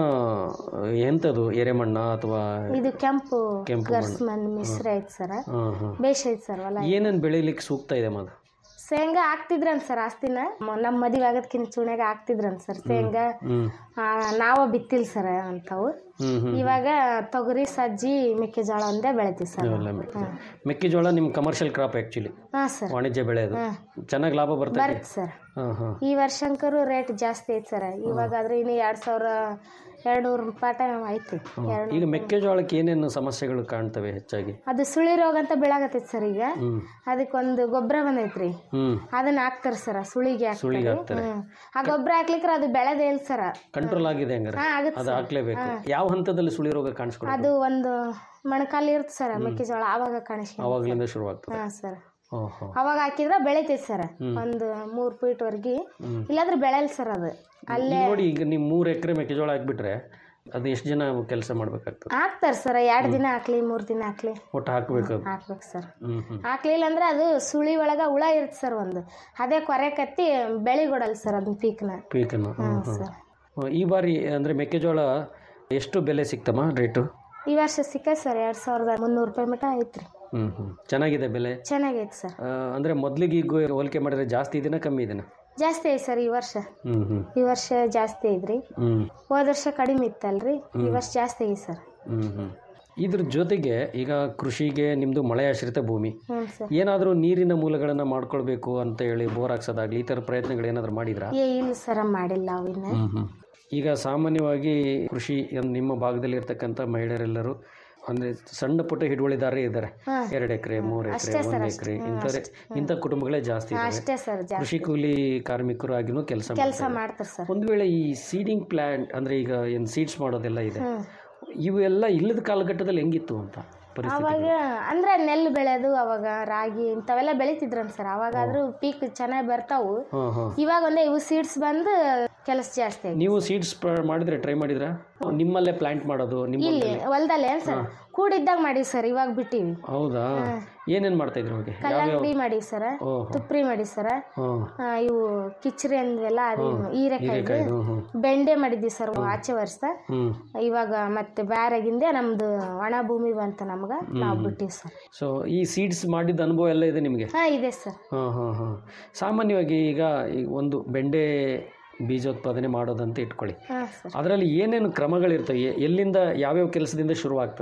ಎಂಥದ್ದು ಎರೆಮಣ್ಣ ಅಥವಾ ಇದು ಕೆಂಪು ಕೆಂಪು ಗರ್ಸ್ ಮಣ್ಣು ಮಿಶ್ರ ಐತೆ ಸರ್ ಹಾಂ ಹಾಂ ಬೇಷ್ ಐತೆ ಸರ್ ಹೊಲ ಏನೇನು ಬೆಳಿಲಿಕ್ಕೆ ಸೂಕ್ತ ಇದೆ ಮದು ಶೇಂಗಾ ಹಾಕ್ತಿದ್ರನ್ ಸರ್ ಆಸ್ತಿನ ಮ- ನಮ್ಮ ಮದುವೆ ಆಗೋದ್ಕಿಂತ ಚುಣ್ಯಾಗ ಹಾಕ್ತಿದ್ರನ್ ಸರ್ ಶೇಂಗಾ ಹ್ಮ್ ಆ, ನಾವ ಬಿತ್ತಿಲ್ಲ ಸರ್ ಅಂತಾವು ಹ್ಮ್ ಹ್ಮ್ ಇವಾಗ ತೊಗರಿ ಸಜ್ಜಿ ಮೆಕ್ಕೆಜೋಳ ಒಂದೇ ಬೆಳಿತೀವಿ ಸರ್ ಎಲ್ಲ ಮೆಕ್ಕೆ- ಮೆಕ್ಕೆಜೋಳ ನಿಮ್ಮ ಕಮರ್ಷಿಯಲ್ ಕ್ರಾಪ್ ಆ್ಯಕ್ಚುಲಿ ಹಾಂ ಸರ್ ವಾಣಿಜ್ಯ ಬೆಳೆ ಅದು ಚೆನ್ನಾಗಿ ಲಾಭ ಬರ್ತದೆ ಬರುತ್ತೆ ಸರ್ ಹಾಂ ಹಾಂ ಈ ವರ್ಷಂಕರು ರೇಟ್ ಜಾಸ್ತಿ ಐತೆ ಸರ್ ಇವಾಗ ಆದ್ರೆ ಇನ್ನು ಎರಡು ಸಾವಿರ ಎರಡು ನೂರು ರೂಪಾಯಿ ಐತಿ ಎರಡು ಈಗ ಮೆಕ್ಕೆಜೋಳಕ್ಕೆ ಏನೇನು ಸಮಸ್ಯೆಗಳು ಕಾಣ್ತವೆ ಹೆಚ್ಚಾಗಿ ಅದು ಸುಳಿ ರೋಗ ಅಂತ ಬೀಳಾಗತ್ತೈತಿ ಸರ್ ಈಗ ಹ್ಮ್ ಅದಕ್ಕೊಂದು ಗೊಬ್ಬರ ಬಂದೈತ್ರಿ ಹ್ಮ್ ಅದನ್ನ ಹಾಕ್ತಾರ ಸರ್ ಸುಳಿಗೆ ಸುಳಿಗೆ ಹಾಕ್ತಾರೆ ಹಾಕ್ತಾರೆ ಹ್ಮ್ ಆ ಗೊಬ್ಬರ ಹಾಕ್ಲಿಕ್ರೆ ಅದು ಬೆಳೆದೇ ಇಲ್ಲ ಸರ್ ಕಂಟ್ರೋಲ್ ಆಗಿದೆ ಹಂಗಾರೆ ಹಾ ಆಗುತ್ತೆ ಅದು ಹಾಕ್ಲೇಬೇಕು ಯಾವ ಹಂತದಲ್ಲಿ ಸುಳಿ ರೋಗ ಕಾಣಿಸ್ಕೊಳ್ಳೋದು ಅದು ಒಂದು ಮೊಣಕಾಲು ಇರುತ್ತೆ ಸರ್ ಮೆಕ್ಕೆಜೋಳ ಆವಾಗ ಕಾಣಿಸ್ಕೊಂಡು ಅವಾಗ್ಲಿಂದ ಶುರುವಾಗ್ತದೆ ಹಾ ಸರ್ ಓಹೋ ಅವಾಗ ಹಾಕಿದ್ರೆ ಬೆಳಿತೈತಿ ಸರ್ ಒಂದು ಮೂರು ಫೀಟ್ ವರ್ಗಿ ಇಲ್ಲಾಂದ್ರೆ ಬೆಳೆಯಲ್ಲ ಸರ್ ಅದು ಅಲ್ಲೇ ಈಗ ನೋಡಿ ಈಗ ನೀವು ಮೂರು ಎಕರೆ ಮೆಕ್ಕೆಜೋಳ ಹಾಕ್ಬಿಟ್ರೆ ಅದು ಎಷ್ಟು ಜನ ಕೆಲಸ ಮಾಡ್ಬೇಕಾಗ್ತದೆ ಹಾಕ್ತಾರೆ ಸರ್ ಎರಡು ದಿನ ಹಾಕ್ಲಿ ಮೂರು ದಿನ ಹಾಕ್ಲಿ ಒಟ್ಟು ಹಾಕ್ಬೇಕು ಅದು ಹಾಕ್ಬೇಕು ಸರ್ ಹ್ಮ್ ಹ್ಮ್ ಹಾಕ್ಲಿಲ್ಲ ಅಂದ್ರೆ ಅದು ಸುಳಿ ಒಳಗ ಹುಳ ಇರುತ್ತೆ ಸರ್ ಒಂದು ಅದೇ ಕೊರೆ ಕತ್ತಿ ಬೆಳಿಗೊಡಲ್ಲ ಸರ್ ಅದನ್ನ ಪೀಕ್ನ ಪೀಕನ್ನು ಹ್ಮ್ ಹ್ಮ್ ಸರ್ ಈ ಬಾರಿ ಅಂದರೆ ಮೆಕ್ಕೆಜೋಳ ಎಷ್ಟು ಬೆಲೆ ಸಿಕ್ತಮ್ಮ ರೇಟು ಈ ವರ್ಷ ಸಿಕ್ಕೈತೆ ಸರ್ ಎರಡು ಸಾವಿರದ ಮುನ್ನೂರು ರೂಪಾಯಿ ಮಟ ಐತ್ರಿ ಹ್ಞೂ ಹ್ಞೂ ಚೆನ್ನಾಗಿದೆ ಬೆಲೆ ಚೆನ್ನಾಗೈತೆ ಸರ್ ಆ, ಅಂದ್ರೆ ಮೊದಲಿಗೆ ಈಗ ಹೋಲಿಕೆ ಮಾಡಿದ್ರೆ ಜಾಸ್ತಿ ಇದೆನಾ ಕಮ್ಮಿ ಇದೆನಾ ಜಾಸ್ತಿ ಐತೆ ಸರ್ ಈ ವರ್ಷ ಹ್ಞೂ ಹ್ಞೂ ಈ ವರ್ಷ ಜಾಸ್ತಿ ಐತ್ರಿ ಹ್ಞೂ ಹೋದ ವರ್ಷ ಕಡಿಮೆ ಇತ್ತಲ್ರಿ ಈ ವರ್ಷ ಜಾಸ್ತಿ ಐತೆ ಸರ್ ಹ್ಞೂ ಹ್ಞೂ ಇದ್ರ ಜೊತೆಗೆ ಈಗ ಕೃಷಿಗೆ ನಿಮ್ಮದು ಮಳೆ ಆಶ್ರಿತ ಭೂಮಿ ಹ್ಞೂ ಸರ್ ಏನಾದರೂ ನೀರಿನ ಮೂಲಗಳನ್ನು ಮಾಡ್ಕೊಳ್ಬೇಕು ಅಂತ ಹೇಳಿ ಬೋರ್ ಹಾಕ್ಸೋದಾಗ್ಲಿ ಈ ಥರ ಪ್ರಯತ್ನಗಳು ಏನಾದರೂ ಮಾಡಿದ್ರಾ ಏ ಇಲ್ಲ ಸರ್ ಮಾಡಿಲ್ಲ ನಾವು ಇನ್ನು ಹ್ಞೂ ಹ್ಞೂ ಈಗ ಸಾಮಾನ್ಯವಾಗಿ ಕೃಷಿ ಅನ್- ನಿಮ್ಮ ಭಾಗದಲ್ಲಿ ಇರ್ತಕ್ಕಂಥ ಮಹಿಳೆಯರೆಲ್ಲರೂ ಅಂದರೆ ಸಣ್ಣ ಪುಟ್ಟ ಹಿಡುವಳಿದಾರರೇ ಇದ್ದಾರೆ ಎರಡು ಎಕರೆ ಮೂರು ಎಕರೆ ಒಂದು ಎಕರೆ ಇಂಥವ್ರೆ ಇಂಥ ಕುಟುಂಬಗಳೇ ಜಾಸ್ತಿ ಇದ್ದಾವೆ ಅಷ್ಟೇ ಸರ್ ಜಾಸ್ತಿ ಕೃಷಿ ಕೂಲಿ ಕಾರ್ಮಿಕರು ಆಗಿನೂ ಕೆಲಸ ಕೆಲಸ ಮಾಡ್ತಾರೆ ಸರ್ ಒಂದು ವೇಳೆ ಈ ಸೀಡಿಂಗ್ ಪ್ಲಾಂಟ್ ಅಂದರೆ ಈಗ ಏನು ಸೀಡ್ಸ್ ಮಾಡೋದೆಲ್ಲ ಇದೆ ಇವೆಲ್ಲ ಇಲ್ಲದ ಕಾಲಘಟ್ಟದಲ್ಲಿ ಹೆಂಗಿತ್ತು ಅಂತ ಪರಿಸ್ಥಿತಿ ಅವಾಗ ಅಂದ್ರೆ ನೆಲ್ಲು ಬೆಳೆದು ಅವಾಗ ರಾಗಿ ಇಂಥವೆಲ್ಲ ಬೆಳಿತಿದ್ರನ್ ಸರ್ ಅವಾಗಾದ್ರೂ ಪೀಕ್ ಚೆನ್ನಾಗಿ ಬರ್ತಾವು ಹಾಂ ಹಾಂ ಇವಾಗ ಒಂದೇ ಇವು ಸೀಡ್ಸ್ ಬಂದು ಕೆಲಸ ಜಾಸ್ತಿ ಆಗಿ ನೀವು ಸೀಡ್ಸ್ ಮಾಡಿದ್ರೆ ಟ್ರೈ ಮಾಡಿದ್ರಾ ನಿಮ್ಮಲ್ಲೇ ಪ್ಲಾಂಟ್ ಮಾಡೋದು ನಿಮ್ಮ ಇಲ್ಲಿ ಹೊಲ್ದಲ್ಲೇ ಏನ್ ಸರ್ ಕೂಡಿದ್ದಾಗ ಮಾಡೀವಿ ಸರ್ ಇವಾಗ ಬಿಟ್ಟಿವಿ ಹೌದಾ ಏನೇನು ಮಾಡ್ತಾ ಇದ್ರು ಹೋಗಿ ಕಲ್ಲಂಗಡಿ ಮಾಡೀವಿ ಸರ್ ಓಹೋ ತುಪ್ರಿ ಮಾಡಿ ಸರ್ ಹಾಂ ಇವು ಕಿಚರಿ ಅಂದ್ವೆಲ್ಲ ಅದು ಹೀರೆಕಾಯಿ ಹ್ಞೂ ಹ್ಞೂ ಬೆಂಡೆ ಮಾಡಿದ್ವಿ ಸರ್ ಆಚೆ ವರ್ಷ ಹ್ಞೂ ಇವಾಗ ಮತ್ತೆ ಬ್ಯಾರಾಗಿಂದೆ ನಮ್ದು ಒಣ ಭೂಮಿ ಬಂತ ನಮ್ಗ ನಾವು ಬಿಟ್ಟಿವಿ ಸರ್ ಸೊ ಈ ಸೀಡ್ಸ್ ಮಾಡಿದ ಅನುಭವ ಎಲ್ಲ ಇದೆ ನಿಮಗೆ ಹಾ ಇದೆ ಸರ್ ಹಾಂ ಹಾಂ ಹಾಂ ಸಾಮಾನ್ಯವಾಗಿ ಈಗ ಈ ಒಂದು ಬೆಂಡೆ ಬೀಜೋತ್ಪಾದನೆ ಮಾಡೋದಂತ ಇಟ್ಕೊಳ್ಳಿ ಹಾ ಸರ್ ಅದರಲ್ಲಿ ಏನೇನು ಕ್ರಮಗಳಿರ್ತವೆ ಎ- ಎಲ್ಲಿಂದ ಯಾವ್ಯಾವ ಕೆಲಸದಿಂದ ಶುರುವಾಗ್ತದೆ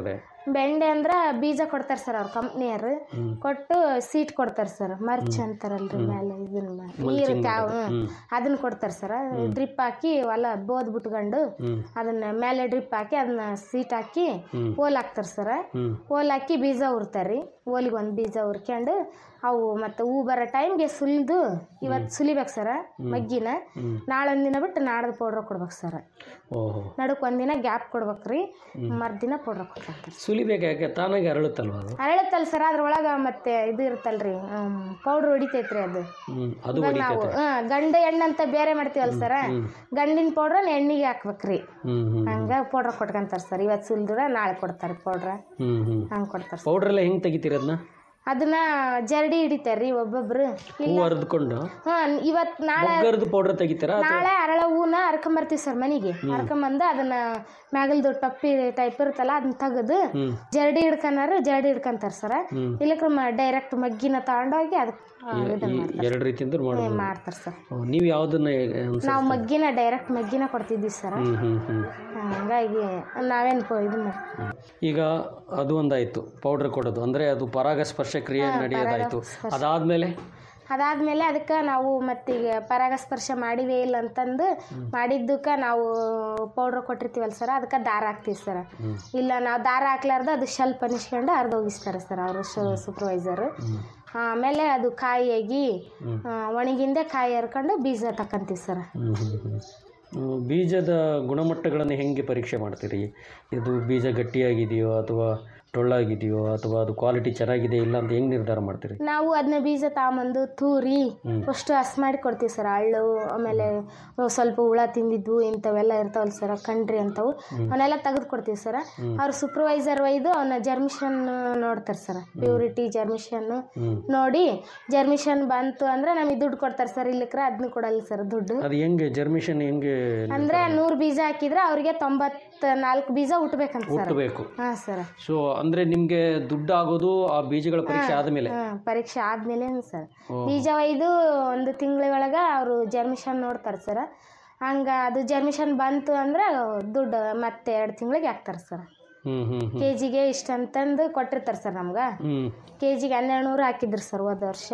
ಬೆಂಡೆ ಅಂದ್ರೆ ಬೀಜ ಕೊಡ್ತಾರೆ ಸರ್ ಅವ್ರ ಕಂಪ್ನಿಯರು ಕೊಟ್ಟು ಸೀಟ್ ಕೊಡ್ತಾರೆ ಸರ್ ಮರ್ಚ್ ಅಂತಾರಲ್ರಿ ಮೇಲೆ ಇದನ್ನ ನೀರು ತ್ಯಾವ ಅದನ್ನ ಕೊಡ್ತಾರೆ ಸರ್ ಡ್ರಿಪ್ ಹಾಕಿ ಹೊಲ ಬೋದ್ ಬಿಟ್ಕೊಂಡು ಅದನ್ನ ಮೇಲೆ ಡ್ರಿಪ್ ಹಾಕಿ ಅದನ್ನ ಸೀಟ್ ಹಾಕಿ ಓಲ್ ಹಾಕ್ತಾರೆ ಸರ್ ಓಲ್ ಹಾಕಿ ಬೀಜ ಉರ್ತಾರ್ರಿ ಓಲಿಗೆ ಒಂದು ಬೀಜ ಉರ್ಕೊಂಡು ಅವು ಮತ್ತೆ ಹೂ ಬರೋ ಟೈಮ್ಗೆ ಸುಲಿದು ಇವತ್ತು ಸುಲಿಬೇಕು ಸರ ಮಗ್ಗಿನ ನಾಳೊಂದು ದಿನ ಬಿಟ್ಟು ನಾಡ್ದು ಪೌಡ್ರ್ ಕೊಡ್ಬೇಕು ಸರ್ ಓಹೋ ನಡುಕ್ ಒಂದಿನ ಗ್ಯಾಪ್ ಕೊಡ್ಬೇಕ್ರಿ ಮರ್ದಿನ ಪೌಡ್ರ್ ಕೊಡ್ಬೇಕು ಸುಲಿಬೇಕು ಯಾಕೆ ತಾನಾಗಿ ಅರಳುತ್ತಲ್ವ ಅದು ಅರಳತ್ತಲ್ಲ ಸರ್ ಅದ್ರೊಳಗೆ ಮತ್ತೆ ಇದು ಇರುತ್ತಲ್ರಿ ಪೌಡ್ರ್ ಹೊಡಿತೈತ್ರಿ ಅದು ಹ್ಮ್ ಅದು ಇವಾಗ ನಾವು ಹಾ, ಗಂಡ ಹೆಣ್ಣು ಅಂತ ಬೇರೆ ಮಾಡ್ತೀವಲ್ಲ ಸರ ಗಂಡಿನ ಪೌಡ್ರನ್ನ ಎಣ್ಣಿಗೆ ಹಾಕ್ಬೇಕ್ರಿ ಹ್ಮ್ ಹ್ಮ್ ಹಂಗ ಪೌಡ್ರ್ ಕೊಟ್ಕೊಂತಾರೆ ಸರ್ ಇವತ್ತು ಸುಲ್ದ್ರ ನಾಳೆ ಕೊಡ್ತಾರೆ ಪೌಡ್ರ ಹ್ಮ್ ಹ್ಮ್ ಹಂಗೆ ಕೊಡ್ತಾರೆ ಸರ್ ಪೌಡ್ರ್ ಎಲ್ಲ ಹೆಂಗೆ ತೆಗಿತೀರಿ ಅದನ್ನ ಅದನ್ನ ಜರಡಿ ಹಿಡಿತಾರ್ರಿ ಒಬ್ಬೊಬ್ರು ಹೂ ಹರಿದ್ಕೊಂಡು ಹಾ ಇವತ್ ನಾಳೆ ಒಗ್ಗರ್ದು ಪೌಡ್ರ್ ತೆಗಿತೀರಾ ನಾಳೆ ಅರಳ ಹೂನ ಹರ್ಕೊಂಬರ್ತೀವಿ ಸರ್ ಮನೆಗೆ ಹರ್ಕೊಂಬಂದು ಅದನ್ನ ಮ್ಯಾಗಲ್ದು ಟಪ್ಪಿ ಟೈಪ್ ಇರುತ್ತಲ್ಲ ಅದನ್ನ ತೆಗೆದು ಜರಡಿ ಹಿಡ್ಕನಾರು ಜರಡಿ ಹಿಡ್ಕಂತಾರ ಸರ್ ಇಲ್ಲಕ್ರ ಡೈರೆಕ್ಟ್ ಮಗ್ಗಿನ ತಗೊಂಡೋಗಿ ಅದಕ್ಕೆ ಇದನ್ನ ಎರಡು ರೀತಿಯಿಂದ ಮಾಡ್ಬೋದು ಮಾಡ್ತಾರ ಸರ್ ನೀವು ಯಾವುದನ್ನ ಅನ್ಸ ನಾವು ಮಗ್ಗಿನ ಡೈರೆಕ್ಟ್ ಮಗ್ಗಿನ ಕೊಡ್ತಿದ್ವಿ ಸರ್ ಹ್ಮ್ ಹ್ಮ್ ಹ್ಮ್ ಹಂಗಾಗಿ ನಾವೇನು ಇದು ಮಾಡಿ ಈಗ ಅದು ಒಂದಾಯ್ತು ಪೌಡರ್ ಕೊಡೋದು ಅಂದ್ರೆ ಅದು ಪರಾಗಸ್ಪರ್ಶ ಕ್ರಿಯೆ ನಡೆಯೋದಾಯ್ತು ಅದಾದ್ಮೇಲೆ ಅದಾದ್ಮೇಲೆ ಅದಕ್ಕೆ ನಾವು ಮತ್ತೀಗ ಪರಾಗಸ್ಪರ್ಶ ಮಾಡಿವೇ ಇಲ್ಲ ಅಂತಂದು ಮಾಡಿದ್ದಕ್ಕೆ ನಾವು ಪೌಡ್ರ್ ಕೊಟ್ಟಿರ್ತೀವಲ್ಲ ಸರ್ ಅದಕ್ಕೆ ದಾರ ಹಾಕ್ತೀವಿ ಸರ್ ಇಲ್ಲ ನಾವು ದಾರ ಹಾಕ್ಲಾರ್ದ ಅದು ಶೆಲ್ಪ್ ಅನಿಸ್ಕೊಂಡು ಅರ್ಧ ಹೋಗಿಸ್ತಾರೆ ಸರ್ ಅವರು ಸೂಪರ್ವೈಸರ್ ಆಮೇಲೆ ಅದು ಕಾಯಿಯಾಗಿ ಆ, ಒಣಗಿಂದೆ ಕಾಯಿ ಹರ್ಕೊಂಡು ಬೀಜ ತಕ್ಕಂತೀವಿ ಸರ್ ಹ್ಮ್ ಹ್ಮ್ ಹ್ಮ್. ಹ್ಮ್, ಬೀಜದ ಗುಣಮಟ್ಟಗಳನ್ನು ಹೆಂಗೆ ಪರೀಕ್ಷೆ ಮಾಡ್ತೀರಿ ಇದು ಬೀಜ ಗಟ್ಟಿಯಾಗಿದೆಯೋ ಅಥವಾ ಟೊಳ್ಳಾಗಿದೆಯೋ ಅಥವಾ ಅದು ಕ್ವಾಲಿಟಿ ಚೆನ್ನಾಗಿದೆ ಇಲ್ಲ ಅಂತ ಹೆಂಗೆ ನಿರ್ಧಾರ ಮಾಡ್ತೀರಿ ನಾವು ಅದನ್ನ ಬೀಜ ತಗೊಂಬಂದು ತೂರಿ ಅಷ್ಟು ಹಸ್ ಮಾಡಿ ಕೊಡ್ತೀವಿ ಸರ್ ಹಳ್ಳು ಆಮೇಲೆ ಸ್ವಲ್ಪ ಹುಳ ತಿಂದಿದ್ವು ಇಂಥವೆಲ್ಲ ಇರ್ತಾವಲ್ಲ ಸರ್ ಕಂಡ್ರಿ ಅಂತವು ಅವನ್ನೆಲ್ಲ ತೆಗೆದು ಕೊಡ್ತೀವಿ ಸರ್ ಅವ್ರು ಸೂಪರ್ವೈಸರ್ ಒಯ್ದು ಅವನ್ನ ಜರ್ಮಿಷನ್ ನೋಡ್ತಾರೆ ಸರ್ ಪ್ಯೂರಿಟಿ ಜರ್ಮಿಷನ್ ನೋಡಿ ಜರ್ಮಿಷನ್ ಬಂತು ಅಂದ್ರೆ ನಮಗೆ ದುಡ್ಡು ಕೊಡ್ತಾರೆ ಸರ್ ಇಲ್ಲಕ್ರೆ ಅದನ್ನ ಕೊಡಲ್ಲ ಸರ್ ದುಡ್ಡು ಅದು ಹೆಂಗೆ ಜರ್ಮಿಷನ್ ಹೆಂಗೆ ಅಂದ್ರೆ ನೂರು ಬೀಜ ಹಾಕಿದ್ರೆ ಅವ್ರಿಗೆ ತೊಂಬತ್ ನಾಲ್ಕು ಬೀಜ ಹುಟ್ಬೇಕಂತ ಸರ್ ಹುಟ್ಟಬೇಕು ಹಾಂ ಸರ್ ಸೊ ಅಂದ್ರೆ ನಿಮ್ಗೆ ದುಡ್ಡು ಆಗೋದು ಆ ಬೀಜಗಳ ಪರೀಕ್ಷೆ ಆದಮೇಲೆ ಹಾ, ಪರೀಕ್ಷೆ ಆದ್ಮೇಲೆ ಸರ್ ಬೀಜ ಒಯ್ದು ಒಂದು ತಿಂಗಳ ಒಳಗೆ ಅವರು ಜರ್ಮಿಷನ್ ನೋಡ್ತಾರೆ ಸರ್ ಹಂಗ ಅದು ಜರ್ಮಿಷನ್ ಬಂತು ಅಂದ್ರೆ ದುಡ್ಡು ಮತ್ತೆ ಎರಡು ತಿಂಗಳಿಗೆ ಹಾಕ್ತಾರೆ ಸರ್ ಹ್ಮ್ ಹ್ಮ್ ಹ್ಮ್ ಕೆ ಜಿಗೆ ಇಷ್ಟು ಅಂತಂದು ಕೊಟ್ಟಿರ್ತಾರೆ ಸರ್ ನಮ್ಗೆ ಹ್ಮ್ ಕೆ ಜಿಗೆ ಹನ್ನೆರಡು ನೂರು ಹಾಕಿದ್ರು ಸರ್ ಹೋದ ವರ್ಷ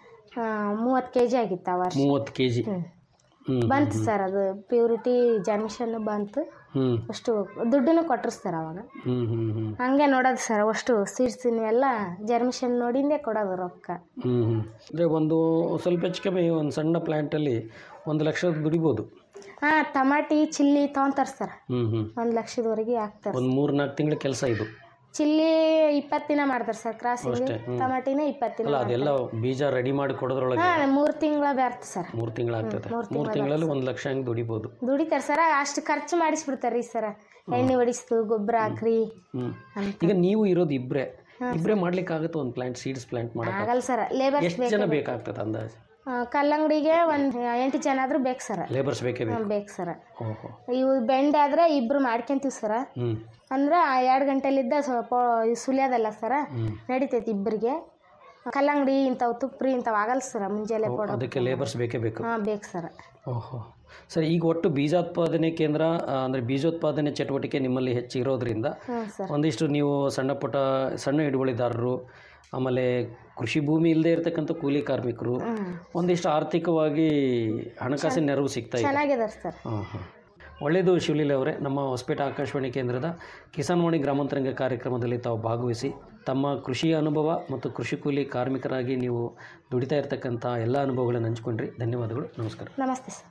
ಮೂವತ್ತು ಕೆ ಜಿ ಆಗಿತ್ತು ಆ ವರ್ಷ ಮೂವತ್ತು ಕೆ ಜಿ ಹ್ಮ್ ಬಂತು ಸರ್ ಅದು ಪ್ಯೂರಿಟಿ ಜರ್ಮಿಷನ್ ಬಂತು ಹ್ಮ್ ಅಷ್ಟು ದುಡ್ಡನ್ನು ಕೊಟ್ಟರು ಸರ್ ಅವಾಗ ಹ್ಮ್ ಹ್ಮ್ ಹ್ಮ್ ಹಂಗೆ ನೋಡೋದು ಸರ್ ಅಷ್ಟು ಸೀಡ್ಸ್ ಎಲ್ಲ ಜರ್ಮಿಷನ್ ನೋಡಿಂದೇ ಕೊಡೋದು ರೊಕ್ಕ ಹ್ಮ್ ಹ್ಮ್ ಅಂದರೆ ಒಂದು ಸ್ವಲ್ಪ ಹೆಚ್ಚು ಕಮ್ಮಿ ಒಂದು ಸಣ್ಣ ಪ್ಲ್ಯಾಂಟಲ್ಲಿ ಒಂದು ಲಕ್ಷ ದುಡಿಬೋದು ಹಾಂ ಟಮಾಟಿ ಚಿಲ್ಲಿ ತೊಗೊಂತಾರೆ ಸರ್ ಹ್ಮ್ ಹ್ಮ್ ಒಂದು ಲಕ್ಷದವರೆಗೆ ಹಾಕ್ತಾರೆ ಒಂದು ಮೂರು ನಾಲ್ಕು ತಿಂಗಳ ಕೆಲಸ ಇದು ಚಿಲ್ಲಿ ಇಪ್ಪತ್ತು ದಿನ ಮಾಡ್ತಾರೆ ಸರ್ ಕ್ರಾಸಿಂಗ್ ಟಮಾಟಿನ ಇಪ್ಪತ್ತು ದಿನ ಅಲ್ಲ ಅದೆಲ್ಲ ಬೀಜ ರೆಡಿ ಮಾಡಿ ಕೊಡೋದ್ರೊಳಗೆ ಹಾಂ ಮೂರು ತಿಂಗಳ ಬೇರ್ತು ಸರ್ ಮೂರು ತಿಂಗಳಾಗ್ತದೆ ಮೂರು ತಿಂಗಳಲ್ಲಿ ಒಂದು ಲಕ್ಷ ಹಂಗೆ ದುಡಿಬೋದು ದುಡಿತಾರೆ ಸರ್ ಅಷ್ಟು ಖರ್ಚು ಮಾಡಿಸ್ಬಿಡ್ತಾರೆ ರೀ ಸರ್ ಎಣ್ಣೆ ಹೊಡಿಸ್ತು ಗೊಬ್ಬರ ಹಾಕ್ರಿ ಹ್ಮ್ ಈಗ ನೀವು ಇರೋದು ಇಬ್ಬರೇ ಇಬ್ಬರೇ ಮಾಡ್ಲಿಕ್ಕೆ ಆಗುತ್ತೆ ಒಂದು ಪ್ಲಾಂಟ್ ಸೀಡ್ಸ್ ಪ್ಲಾಂಟ್ ಮಾಡಕ್ಕೆ ಆಗಲ್ಲ ಸರ್ ಲೇಬರ್ಸ್ ಎಷ್ಟು ಜನ ಬೇಕಾಗ್ತದೆ ಅಂದಾಜು ಕಲ್ಲಂಗಡಿಗೆ ಒಂದು ಎಂಟು ಜನ ಆದ್ರೂ ಬೇಕು ಸರ್ ಲೇಬರ್ಸ್ ಬೇಕೇ ಬೇಕು ಬೇಕು ಸರ್ ಓಹೋ ಇವು ಬೆಂಡೆ ಆದ್ರೆ ಇಬ್ರು ಮಾಡ್ಕೊಂತೀವಿ ಸರ್ ಹ್ಮ್ ಅಂದ್ರೆ ಎರಡು ಗಂಟೆಲಿದ್ದ ಸ್ವಲ್ಪ ಸುಲಿಯೋದಲ್ಲ ಸರ್ ನಡಿತೈತಿ ಇಬ್ಬರಿಗೆ ಕಲ್ಲಂಗಡಿ ಇಂಥವು ತುಪ್ರಿ ಇಂಥವು ಆಗಲ್ಲ ಸರ್ ಮುಂಜಾನೆ ಕೊಡೋ ಅದಕ್ಕೆ ಲೇಬರ್ಸ್ ಬೇಕೇ ಬೇಕು ಹಾಂ ಬೇಕು ಸರ್ ಓಹೋ ಸರ್ ಈಗ ಒಟ್ಟು ಬೀಜೋತ್ಪಾದನೆ ಕೇಂದ್ರ ಆ, ಅಂದ್ರೆ ಬೀಜೋತ್ಪಾದನೆ ಚಟುವಟಿಕೆ ನಿಮ್ಮಲ್ಲಿ ಹೆಚ್ಚು ಇರೋದ್ರಿಂದ ಹ್ಞೂ ಸರ್ ಒಂದಿಷ್ಟು ನೀವು ಸಣ್ಣ ಪುಟ್ಟ ಸಣ್ಣ ಹಿಡುವಳಿದಾರರು ಆಮೇಲೆ ಕೃಷಿ ಭೂಮಿ ಇಲ್ಲದೆ ಇರತಕ್ಕಂಥ ಕೂಲಿ ಕಾರ್ಮಿಕರು ಒಂದಿಷ್ಟು ಆರ್ಥಿಕವಾಗಿ ಹಣಕಾಸಿನ ನೆರವು ಸಿಗ್ತಾ ಇದೆ ಚೆನ್ನಾಗಿದಾರೆ ಸರ್ ಹಾಂ ಹಾಂ ಒಳ್ಳೆಯದು ಶಿವಲೀಲೆ ಅವರೇ ನಮ್ಮ ಹೊಸಪೇಟೆ ಆಕಾಶವಾಣಿ ಕೇಂದ್ರದ ಕಿಸಾನ್ವಾಣಿ ಗ್ರಾಮಾಂತರಂಗ ಕಾರ್ಯಕ್ರಮದಲ್ಲಿ ತಾವು ಭಾಗವಹಿಸಿ ತಮ್ಮ ಕೃಷಿಯ ಅನುಭವ ಮತ್ತು ಕೃಷಿ ಕೂಲಿ ಕಾರ್ಮಿಕರಾಗಿ ನೀವು ದುಡಿತಾ ಇರತಕ್ಕಂಥ ಎಲ್ಲ ಅನುಭವಗಳನ್ನು ಹಂಚ್ಕೊಂಡ್ರಿ ಧನ್ಯವಾದಗಳು ನಮಸ್ಕಾರ ನಮಸ್ತೆ ಸರ್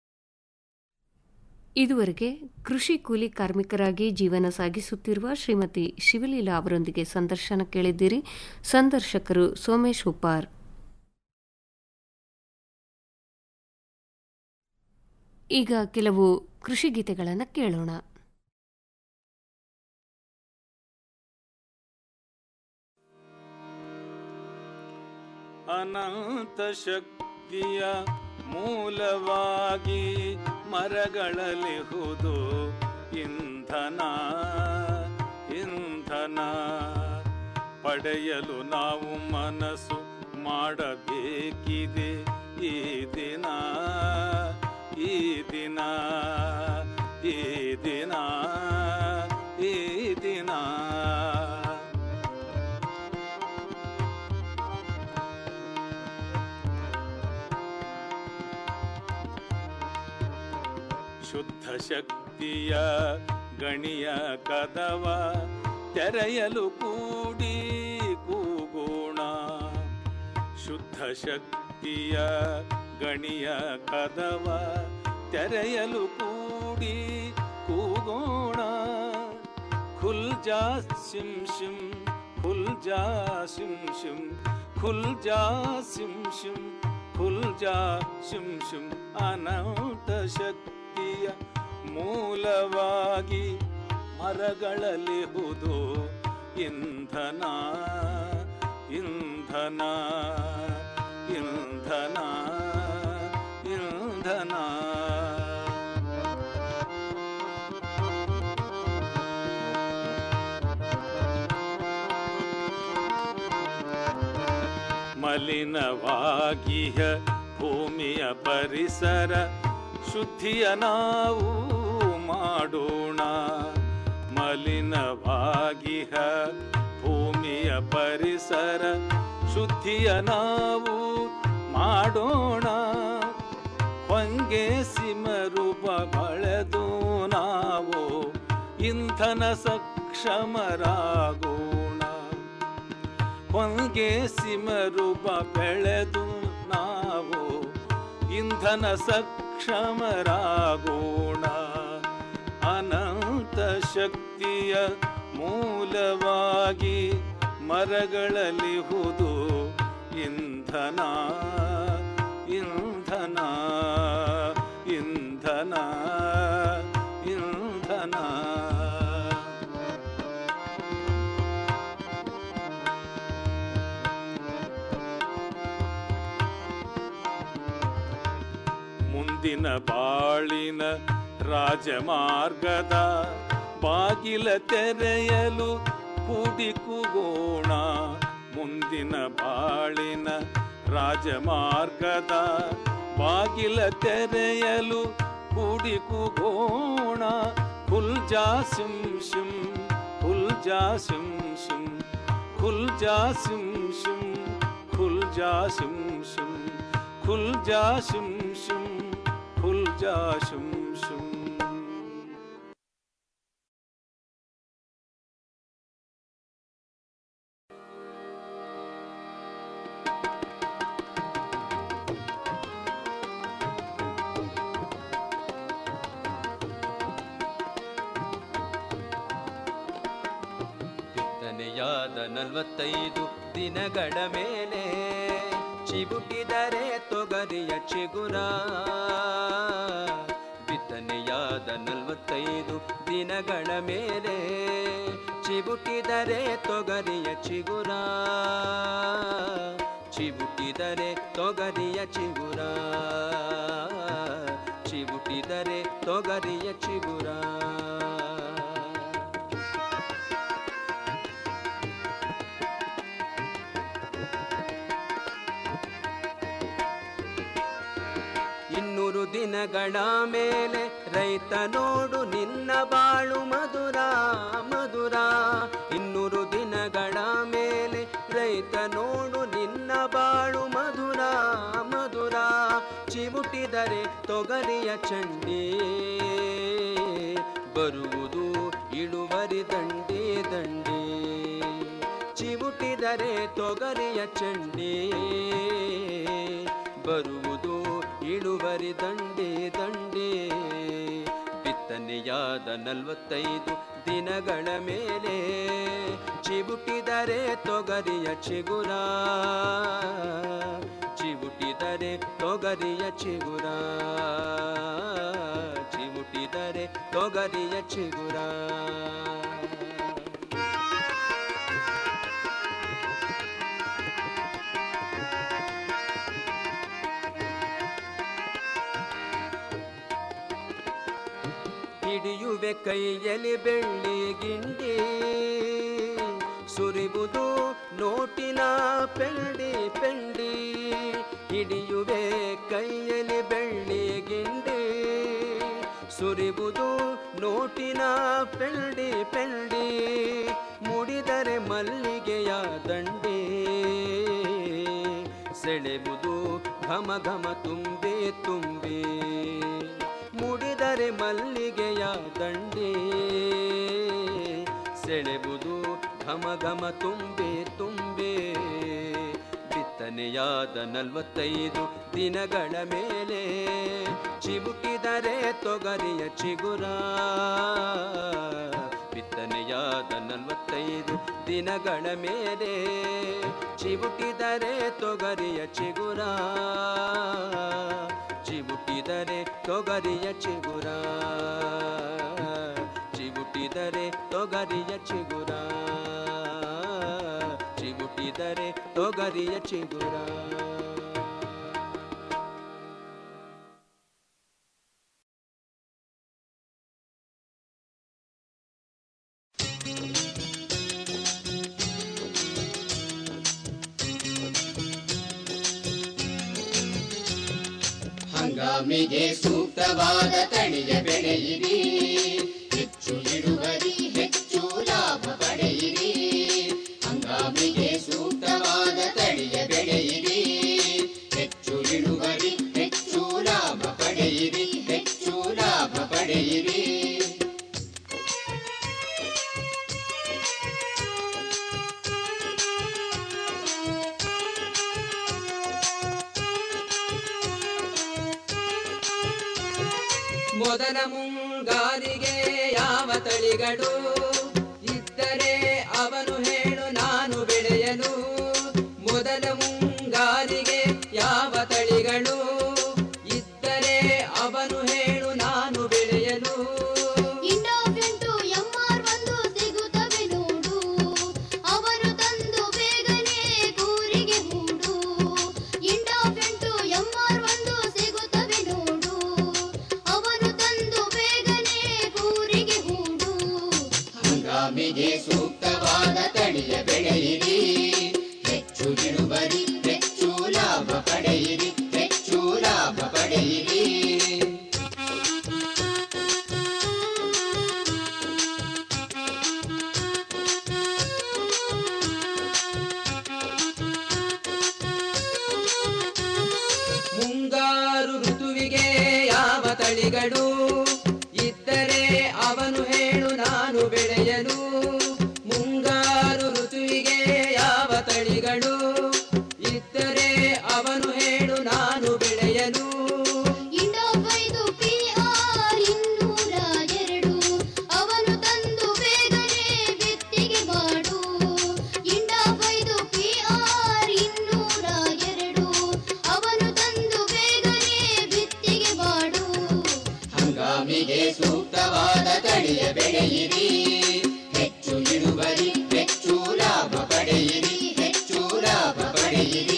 ಇದುವರೆಗೆ ಕೃಷಿ ಕೂಲಿ ಕಾರ್ಮಿಕರಾಗಿ ಜೀವನ ಸಾಗಿಸುತ್ತಿರುವ ಶ್ರೀಮತಿ ಶಿವಲೀಲಾ ಅವರೊಂದಿಗೆ ಸಂದರ್ಶನ ಕೇಳಿದ್ದೀರಿ ಸಂದರ್ಶಕರು ಸೋಮೇಶ್ ಉಪ್ಪಾರ್ ಈಗ ಕೆಲವು ಕೃಷಿ ಗೀತೆಗಳನ್ನು ಕೇಳೋಣ ಅನಂತ ಶಕ್ತಿಯ ಮೂಲವಾಗಿ ಮರಗಳಲಿಹುದು ಇಂಧನ ಇಂಧನ ಪಡೆಯಲು ನಾವು ಮನಸ್ಸು ಮಾಡಬೇಕಿದೆ ಈ ದಿನ ಈ ದಿನ ಈ ದಿನ ಈ ದಿನ ಶುದ್ಧ ಶಕ್ತಿಯ ಗಣಿಯ ಕದವ ತೆರೆಯಲು ಕೂಡಿ ಕೂಗೋಣ ಶುದ್ಧ ಶಕ್ತಿಯ ಗಣಿಯ ಕದವ ತೆರೆಯಲು ಕೂಡಿ ಕೂಗೋಣ ಖುಲ್ ಜಾ ಸಿಂ ಶಿಂ ಖುಲ್ ಜಾ ಸಿಂ ಶಿಂ ಖುಲ್ ಜಾ ಸಿಂ ಶಿಂ ಖುಲ್ ಜಾ ಶಿಂ ಶಿಂ ಅನಂತ ಶಕ್ತಿಯ ಮೂಲವಾಗಿ ಮರಗಳಲ್ಲಿ ಹುದು ಇಂಧನ ಇಂಧನ ಇಂಧನ ಇಂಧನ ಮಲಿನವಾಗಿಹ ಭೂಮಿಯ ಪರಿಸರ ಶುದ್ಧಿಯ ನಾವು ಮಾಡೋಣ ಮಲಿನವಾಗಿಹ ಭೂಮಿಯ ಪರಿಸರ ಶುದ್ಧಿಯ ನಾವು ಮಾಡೋಣ ಹೊಂಗೆ ಸಿಮರೂಪ ಬಳೆದು ನಾವು ಇಂಧನ ಸಕ್ಷಮರಾಗೋಣ ಹೊಂಗೆ ಸಿಮರೂಪ ಬೆಳೆದು ನಾವು ಇಂಧನ ಸಕ್ಷಮರಾಗೋಣ ಅನಂತ ಶಕ್ತಿಯ ಮೂಲವಾಗಿ ಮರಗಳಲ್ಲಿ ಹುದು ಇಂಧನ ಇಂಧನ ಇಂಧನ ಇಂಧನ ಮುಂದಿನ ಬಾಳಿನ ರಾಜಮಾರ್ಗದ ಬಾಗಿಲ ತೆರೆಯಲು ಕೂಡಿ ಕೂಗೋಣ ಮುಂದಿನ ಬಾಳಿನ ರಾಜಮಾರ್ಗದ ಬಾಗಿಲ ತೆರೆಯಲು ಕೂಡಿ ಕೂಗೋಣ ಖುಲ್ ಜಾ ಸಿಂ ಶಿಂ ಖುಲ್ ಜಾ ಸಿಂ ಶಿಂ ಖುಲ್ ಜಾ ಸಿಂ ಶಿಂ ಖುಲ್ ಜಾ ಸಿಂ ಶಿಂ ಖುಲ್ ಜಾ ಶಿಂ ಶಿಂ ಖುಲ್ ಜಾ ಶಿಂ ಶಿಂ ಬಿತ್ತನೆಯಾದ ನಲವತ್ತೈದು ದಿನಗಳ ಮೇಲೆ ಚಿಬುಟಿದರೆ ತೊಗರಿಯ ಚಿಗುರ ಬಿತ್ತನೆಯಾದ ನಲವತ್ತೈದು ದಿನಗಳ ಮೇಲೆ ಚಿಬುಟಿದರೆ ತೊಗರಿಯ ಚಿಗುರ ಚಿಬುಟಿದರೆ ತೊಗರಿಯ ಚಿಗುರ ಚಿಬುಟಿದರೆ ತೊಗರಿಯ ಚಿಗುರ ಇನ್ನೂರು ದಿನಗಳ ಮೇಲೆ ರೈತ ನೋಡು ನಿನ್ನ ಬಾಳು ಮಧುರ ಮಧುರ ಇನ್ನೂರು ದಿನಗಳ ಮೇಲೆ ರೈತ ನೋಡು ನಿನ್ನ ಬಾಳು ಮಧುರ ಮಧುರ ಚಿವುಟಿದರೆ ತೊಗರಿಯ ಚಂಡಿ ಬರುವುದು ಇಳುವರಿ ದಂಡಿ ದಂಡಿ ಚಿವುಟಿದರೆ ತೊಗರಿಯ ಚಂಡಿ ಬರುವುದು ಇಳುವರಿ ದಂಡಿ ದಂಡಿ ಬಿತ್ತನೆಯಾದ ನಲವತ್ತೈದು ದಿನಗಳ ಮೇಲೆ ಚಿಬುಟಿದರೆ ತೊಗರಿಯ ಚಿಗುರ ಚಿಬುಟಿದರೆ ತೊಗರಿಯ ಚಿಗುರ ಚಿಬುಟಿದರೆ ತೊಗರಿಯ ಚಿಗುರ ಹಿಡಿಯುವೆ ಕೈಯಲ್ಲಿ ಬೆಳ್ಳಿ ಗಿಂಡಿ ಸುರಿಬುದು ನೋಟಿನ ಪೆಂಡಿ ಪೆಂಡಿ ಹಿಡಿಯುವೆ ಕೈಯಲ್ಲಿ ಬೆಳ್ಳಿ ಗಿಂಡಿ ಸುರಿಬುದು ನೋಟಿನ ಪೆಂಡಿ ಪೆಂಡಿ ಮುಡಿದರೆ ಮಲ್ಲಿಗೆಯ ದಂಡಿ ಸೆಳೆಬುದು ಘಮ ಘಮ ತುಂಬಿ ತುಂಬಿ ಮುಡಿದರೆ ಮುಡಿದರೆ ಮಲ್ಲಿಗೆಯ ದಂಡೆ ಸೆಳೆಬುದು ಘಮ ಘಮ ತುಂಬೆ ತುಂಬೆ ಬಿತ್ತನೆಯಾದ ನಲವತ್ತೈದು ದಿನಗಳ ಮೇಲೆ ಚಿಬುಕಿದರೆ ತೊಗರಿಯ ಚಿಗುರ ಬಿತ್ತನೆಯಾದ ನಲವತ್ತೈದು ದಿನಗಳ ಮೇಲೆ ಚಿಬುಕಿದರೆ ತೊಗರಿಯ ಚಿಗುರ ಚಿಬುಕಿದರೆ ತೊಗರಿಯ ಚಿಗುರ ಚಿಬುಟಿದರೆ ತೊಗರಿಯ ಚಿಗುರ ಚಿಬುಟಿದರೆ ತೊಗರಿಯ ಚಿಗುರ ಹಂಗಾಮಿಗೆ ಸೂಕ್ತವಾದ ತಳಿಯ ಬೆಳೆಯಿರಿ ಹೆಚ್ಚು ಇಳುವರಿ ಹೆಚ್ಚು ಲಾಭ ಪಡೆಯಿರಿ ಹಂಗಾಮಿಗೆ ಸೂಕ್ತವಾದ ತಳಿಯ ಬೆಳೆಯಿರಿ ಹೆಚ್ಚು ಇಳುವರಿ ಹೆಚ್ಚು ಲಾಭ ಪಡೆಯಿರಿ ಹೆಚ್ಚು ಲಾಭ ಪಡೆಯಿರಿ ಮೊದಲ ಮುಂಗಾರಿಗೆ ಯಾವ ತಳಿಗಳು ಇದ್ದರೆ ಅವನು ಹೇಳು ನಾನು ಬೆಳೆಯಲು ಮೊದಲ ಮುಂಗಾರಿಗೆ ಯಾವ ತಳಿಗಳು ಇದ್ದರೆ ಅವನು ಹೇಳು ನಾನು ಬೆಳೆಯಲು ಇಂಡೋಫೆಂಟು ಎಂಆರ್ ಒಂದು ಸಿಗುತ್ತವೆ ನೋಡು ಅವರು ತಂದು ಬೇಗನೆ ಕೂರಿಗೆ ಹೂಡು ಇಂಡೋಫೆಂಟು ಎಂಆರ್ ಒಂದು ಸಿಗುತ್ತವೆ ನೋಡು ಅವರು ತಂದು ಬೇಗನೆ ಕೂರಿಗೆ ಹೂಡು ಹಂಗಾಮಿಗೆ ಸೂಕ್ತವಾದ ತಳಿಯ ಬೆಳೆಯಿರಿ ಹೆಚ್ಚು ಇಳುವರಿ ಹೆಚ್ಚು ಲಾಭ ಪಡೆಯಿರಿ ಹೆಚ್ಚು ಲಾಭ ಪಡೆಯಿರಿ ಮುಂಗಾರು ಋತುವಿಗೆ ಯಾವ ತಳಿಗಳು ಇದ್ದರೆ ಅವನು ಹೇಳು ನಾನು ಬೆಳೆಯಲು ಮುಂಗಾರು ಋತುವಿಗೆ ಯಾವ ತಳಿಗಳು ಇದ್ದರೆ ಅವನು ಹೇಳು ನಾನು ಬೆಳೆಯಲು ಇಂಡೋಫೈದು ಪಿಆರ್ ಇನ್ನೂರ ಎರಡು ಅವನು ತಂದು ಬೇಗನೆ ಬಿತ್ತಿಗೆ ಮಾಡು ಇಂಡೋಫೈದು ಪಿಆರ್ ಇನ್ನೂರ ಎರಡು ಅವನು ತಂದು ಬೇಗನೆ ಬಿತ್ತಿಗೆ ಮಾಡು ಹಂಗಾಮಿಗೆ ಸೂಕ್ತವಾದ ತಳಿಯ ಬೆಳೆಯಿರಿ ಹೆಚ್ಚು ಇಳುವರಿ ಹೆಚ್ಚು ಲಾಭ ಪಡೆಯಿರಿ ಹೆಚ್ಚು ಲಾಭ ಪಡೆಯಿರಿ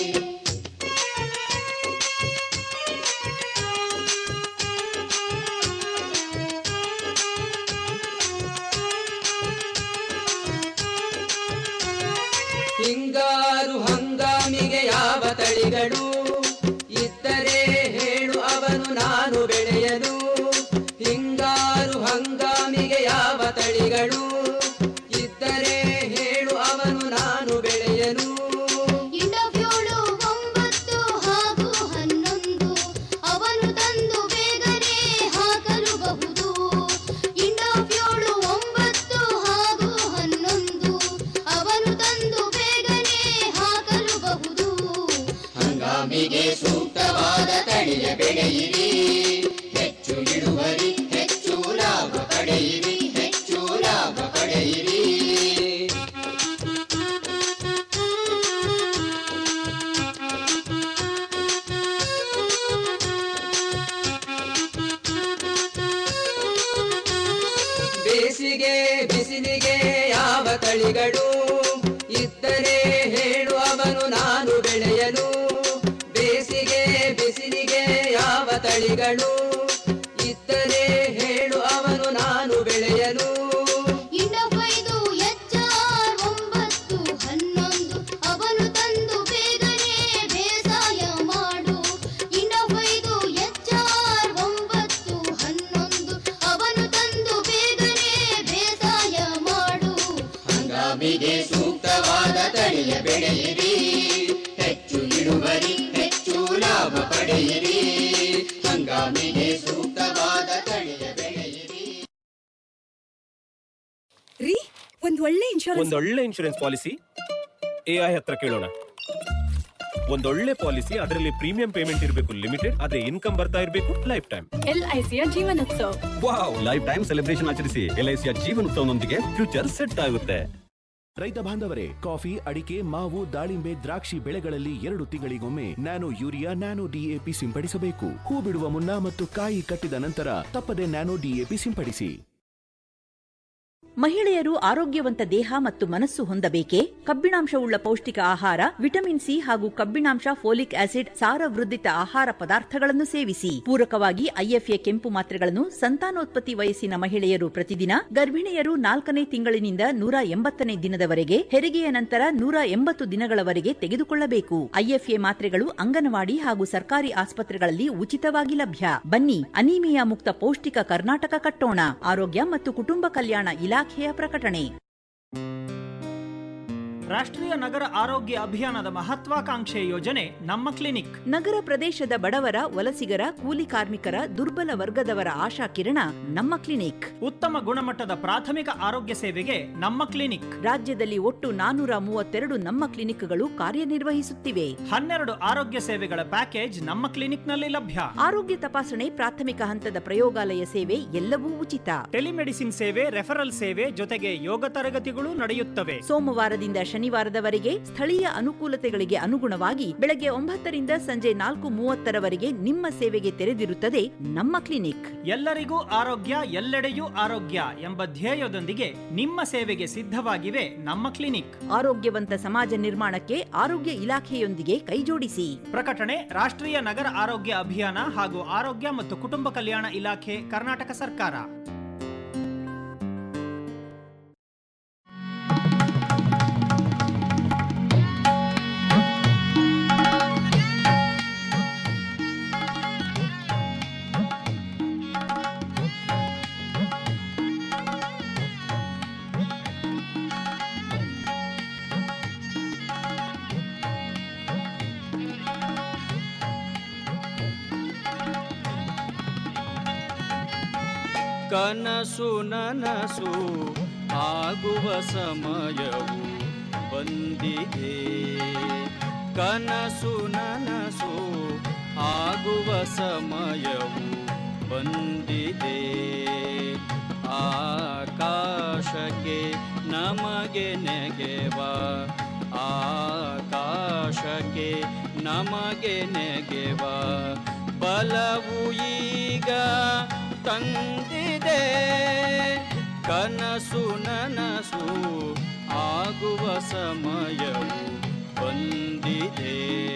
ಹಿಂಗಾರು ಹಂಗಾಮಿಗೆ ಯಾವ ತಳಿಗಳು ಇದ್ದರೆ ಹೇಳು ಅವನು ನಾನು ಬೆಳೆಯಲು ಹಿಂಗಾರು ಹಂಗಾಮಿಗೆ ಯಾವ ತಳಿಗಳು ಇದ್ದರೆ ಹೇಳು ಅವನು ನಾನು ಬೆಳೆಯಲು ಇಂಡೋಫ್ಯೋಳು ಒಂಬತ್ತು ಹಾಗೂ ಹನ್ನೊಂದು ಅವನು ತಂದು ಬೇಗನೆ ಹಾಕಲುಬಹುದು ಇಂಡೋಫ್ಯೋಳು ಒಂಬತ್ತು ಹಾಗೂ ಹನ್ನೊಂದು ಅವನು ತಂದು ಬೇಗನೆ ಹಾಕಲುಬಹುದು ಹಂಗಾಮಿಗೆ ಸೂಕ್ತವಾದ ತಳಿಯ ಬೆಳೆಯಿರಿ ಹೆಚ್ಚು ಇಳುವರಿ ಹೆಚ್ಚು ಲಾಭ ಪಡೆಯಿರಿ ಹೆಚ್ಚು ಲಾಭ ಪಡೆಯಿರಿ ಬೇಸಿಗೆ ಬಿಸಿಲಿಗೆ ಯಾವ ತಳಿಗಳು ಇದ್ದರೆ ಹೇಳು ಅವನು ನಾನು ಬೆಳೆಯಲು ಬೇಸಿಗೆ ಬಿಸಿಲಿಗೆ ಯಾವ ತಳಿಗಳು ಇದ್ದರೆ ಹೇಳು ಅವನು ನಾನು ಬೆಳೆಯಲು ಇಂಡೋಫೈದು ಎಚ್ಆರ್ ಒಂಬತ್ತು ಹನ್ನೊಂದು ಅವನು ತಂದು ಬೇಗನೆ ಬೇಸಾಯ ಮಾಡು ಇಂಡೋಫೈದು ಎಚ್ಆರ್ ಒಂಬತ್ತು ಹನ್ನೊಂದು ಅವನು ತಂದು ಬೇಗನೆ ಬೇಸಾಯ ಮಾಡು ಹಂಗಾಮಿಗೆ ಸೂಕ್ತವಾದ ತಳಿಯ ಬೆಳೆಯಿರಿ ಹೆಚ್ಚು ಇಳುವರಿ ಹೆಚ್ಚು ಲಾಭ ಪಡೆಯಿರಿ ಹಂಗಾಮಿಗೆ ಸೂಕ್ತವಾದ ಒಂದ್ ಒಳ್ಳೆ ಇನ್ಶೂರೆನ್ಸ್ ಒಂದೊಳ್ಳೆ ಇನ್ಶೂರೆನ್ಸ್ ಪಾಲಿಸಿ ಎಐ ಹತ್ರ ಕೇಳೋಣ ಒಂದೊಳ್ಳೆ ಪಾಲಿಸಿ ಅದರಲ್ಲಿ ಪ್ರೀಮಿಯಂ ಪೇಮೆಂಟ್ ಇರಬೇಕು ಲಿಮಿಟೆಡ್ ಅದೇ ಇನ್ಕಮ್ ಬರ್ತಾ ಇರಬೇಕು ಲೈಫ್ ಟೈಮ್ ಎಲ್ ಐ ಸಿಯ ಜೀವನೋತ್ಸವ ವಾವ್ ಲೈಫ್ ಟೈಮ್ ಸೆಲೆಬ್ರೇಷನ್ ಆಚರಿಸಿ ಎಲ್ಐಸಿಯ ಜೀವನೋತ್ಸವನೊಂದಿಗೆ ಫ್ಯೂಚರ್ ಸೆಟ್ ಆಗುತ್ತೆ ರೈತ ಬಾಂಧವರೇ ಕಾಫಿ ಅಡಿಕೆ ಮಾವು ದಾಳಿಂಬೆ ದ್ರಾಕ್ಷಿ ಬೆಳೆಗಳಲ್ಲಿ ಎರಡು ತಿಂಗಳಿಗೊಮ್ಮೆ ನ್ಯಾನೋ ಯೂರಿಯಾ ನ್ಯಾನೋ ಡಿಎಪಿ ಸಿಂಪಡಿಸಬೇಕು ಹೂ ಬಿಡುವ ಮುನ್ನ ಮತ್ತು ಕಾಯಿ ಕಟ್ಟಿದ ನಂತರ ತಪ್ಪದೆ ನ್ಯಾನೋ ಡಿಎಪಿ ಸಿಂಪಡಿಸಿ ಮಹಿಳೆಯರು ಆರೋಗ್ಯವಂತ ದೇಹ ಮತ್ತು ಮನಸ್ಸು ಹೊಂದಬೇಕೇ ಕಬ್ಬಿಣಾಂಶವುಳ್ಳ ಪೌಷ್ಟಿಕ ಆಹಾರ ವಿಟಮಿನ್ ಸಿ ಹಾಗೂ ಕಬ್ಬಿಣಾಂಶ ಫೋಲಿಕ್ ಆಸಿಡ್ ಸಾರವೃದ್ಧಿತ ಆಹಾರ ಪದಾರ್ಥಗಳನ್ನು ಸೇವಿಸಿ ಪೂರಕವಾಗಿ ಐಎಫ್ಎ ಕೆಂಪು ಮಾತ್ರೆಗಳನ್ನು ಸಂತಾನೋತ್ಪತ್ತಿ ವಯಸ್ಸಿನ ಮಹಿಳೆಯರು ಪ್ರತಿದಿನ ಗರ್ಭಿಣಿಯರು ನಾಲ್ಕನೇ ತಿಂಗಳಿನಿಂದ ನೂರ ಎಂಬತ್ತನೇ ದಿನದವರೆಗೆ ಹೆರಿಗೆಯ ನಂತರ ನೂರ ಎಂಬತ್ತು ದಿನಗಳವರೆಗೆ ತೆಗೆದುಕೊಳ್ಳಬೇಕು ಐಎಫ್ಎ ಮಾತ್ರೆಗಳು ಅಂಗನವಾಡಿ ಹಾಗೂ ಸರ್ಕಾರಿ ಆಸ್ಪತ್ರೆಗಳಲ್ಲಿ ಉಚಿತವಾಗಿ ಲಭ್ಯ ಬನ್ನಿ ಅನೀಮಿಯಾ ಮುಕ್ತ ಪೌಷ್ಟಿಕ ಕರ್ನಾಟಕ ಕಟ್ಟೋಣ ಆರೋಗ್ಯ ಮತ್ತು ಕುಟುಂಬ ಕಲ್ಯಾಣ ಇಲಾಖೆಯ ಪ್ರಕಟಣೆ ರಾಷ್ಟ್ರೀಯ ನಗರ ಆರೋಗ್ಯ ಅಭಿಯಾನದ ಮಹತ್ವಾಕಾಂಕ್ಷೆ ಯೋಜನೆ ನಮ್ಮ ಕ್ಲಿನಿಕ್ ನಗರ ಪ್ರದೇಶದ ಬಡವರ ವಲಸಿಗರ ಕೂಲಿ ಕಾರ್ಮಿಕರ ದುರ್ಬಲ ವರ್ಗದವರ ಆಶಾ ಕಿರಣ ನಮ್ಮ ಕ್ಲಿನಿಕ್ ಉತ್ತಮ ಗುಣಮಟ್ಟದ ಪ್ರಾಥಮಿಕ ಆರೋಗ್ಯ ಸೇವೆಗೆ ನಮ್ಮ ಕ್ಲಿನಿಕ್ ರಾಜ್ಯದಲ್ಲಿ ಒಟ್ಟು ನಾನೂರ ಮೂವತ್ತೆರಡು ನಮ್ಮ ಕ್ಲಿನಿಕ್ಗಳು ಕಾರ್ಯನಿರ್ವಹಿಸುತ್ತಿವೆ ಹನ್ನೆರಡು ಆರೋಗ್ಯ ಸೇವೆಗಳ ಪ್ಯಾಕೇಜ್ ನಮ್ಮ ಕ್ಲಿನಿಕ್ನಲ್ಲಿ ಲಭ್ಯ ಆರೋಗ್ಯ ತಪಾಸಣೆ ಪ್ರಾಥಮಿಕ ಹಂತದ ಪ್ರಯೋಗಾಲಯ ಸೇವೆ ಎಲ್ಲವೂ ಉಚಿತ ಟೆಲಿಮೆಡಿಸಿನ್ ಸೇವೆ ರೆಫರಲ್ ಸೇವೆ ಜೊತೆಗೆ ಯೋಗ ತರಗತಿಗಳು ನಡೆಯುತ್ತವೆ ಸೋಮವಾರದಿಂದ ಶನಿವಾರದವರೆಗೆ ಸ್ಥಳೀಯ ಅನುಕೂಲತೆಗಳಿಗೆ ಅನುಗುಣವಾಗಿ ಬೆಳಗ್ಗೆ ಒಂಬತ್ತರಿಂದ ಸಂಜೆ ನಾಲ್ಕು ಮೂವತ್ತರವರೆಗೆ ನಿಮ್ಮ ಸೇವೆಗೆ ತೆರೆದಿರುತ್ತದೆ ನಮ್ಮ ಕ್ಲಿನಿಕ್ ಎಲ್ಲರಿಗೂ ಆರೋಗ್ಯ ಎಲ್ಲೆಡೆಯೂ ಆರೋಗ್ಯ ಎಂಬ ಧ್ಯೇಯದೊಂದಿಗೆ ನಿಮ್ಮ ಸೇವೆಗೆ ಸಿದ್ಧವಾಗಿವೆ ನಮ್ಮ ಕ್ಲಿನಿಕ್ ಆರೋಗ್ಯವಂತ ಸಮಾಜ ನಿರ್ಮಾಣಕ್ಕೆ ಆರೋಗ್ಯ ಇಲಾಖೆಯೊಂದಿಗೆ ಕೈಜೋಡಿಸಿ ಪ್ರಕಟಣೆ ರಾಷ್ಟ್ರೀಯ ನಗರ ಆರೋಗ್ಯ ಅಭಿಯಾನ ಹಾಗೂ ಆರೋಗ್ಯ ಮತ್ತು ಕುಟುಂಬ ಕಲ್ಯಾಣ ಇಲಾಖೆ ಕರ್ನಾಟಕ ಸರ್ಕಾರ ಕನಸು ನನಸು ಆಗುವ ಸಮಯವು ಬಂದಿದೆ ಕನಸು ನನಸು ಆಗುವ ಸಮಯವು ಬಂದಿದೆ ಆಕಾಶಕ್ಕೆ ನಮಗೆ ನೆಗೆವ ಆಕಾಶಕ್ಕೆ ನಮಗೆ ನೆಗೆವ ಬಲವು ಈಗ ತಂದಿದೆ ಕನಸು ನನಸು ಆಗುವ ಸಮಯವು ಬಂದಿದೆ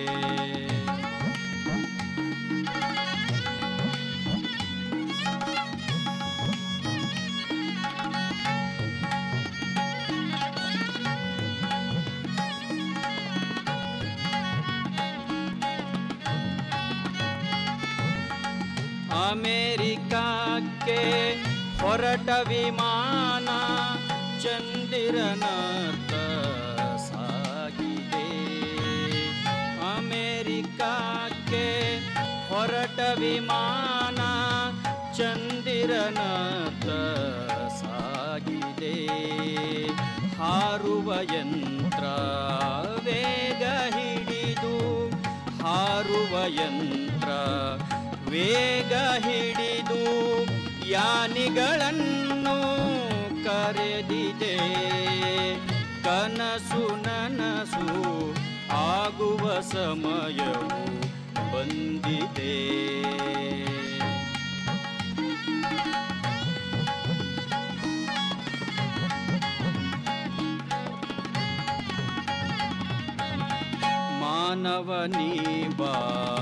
ಅಮೆರಿಕಕ್ಕೆ ಹೊರಟ ವಿಮಾನ ಚಂದಿರನತ್ತ ಸಾಗಿದೆ ಅಮೆರಿಕಕ್ಕೆ ಹೊರಟ ವಿಮಾನ ಚಂದಿರನತ್ತ ಸಾಗಿದೆ ಹಾರುವ ಯಂತ್ರ ವೇಗ ಹಿಡಿದು ಹಾರುವ ಯಂತ್ರ ವೇಗ ಹಿಡಿದು ಯಾನಿಗಳನ್ನು ಕರೆದಿದೆ ಕನಸು ನನಸು ಆಗುವ ಸಮಯವು ಬಂದಿದೆ ಮಾನವನೀ ಬಾ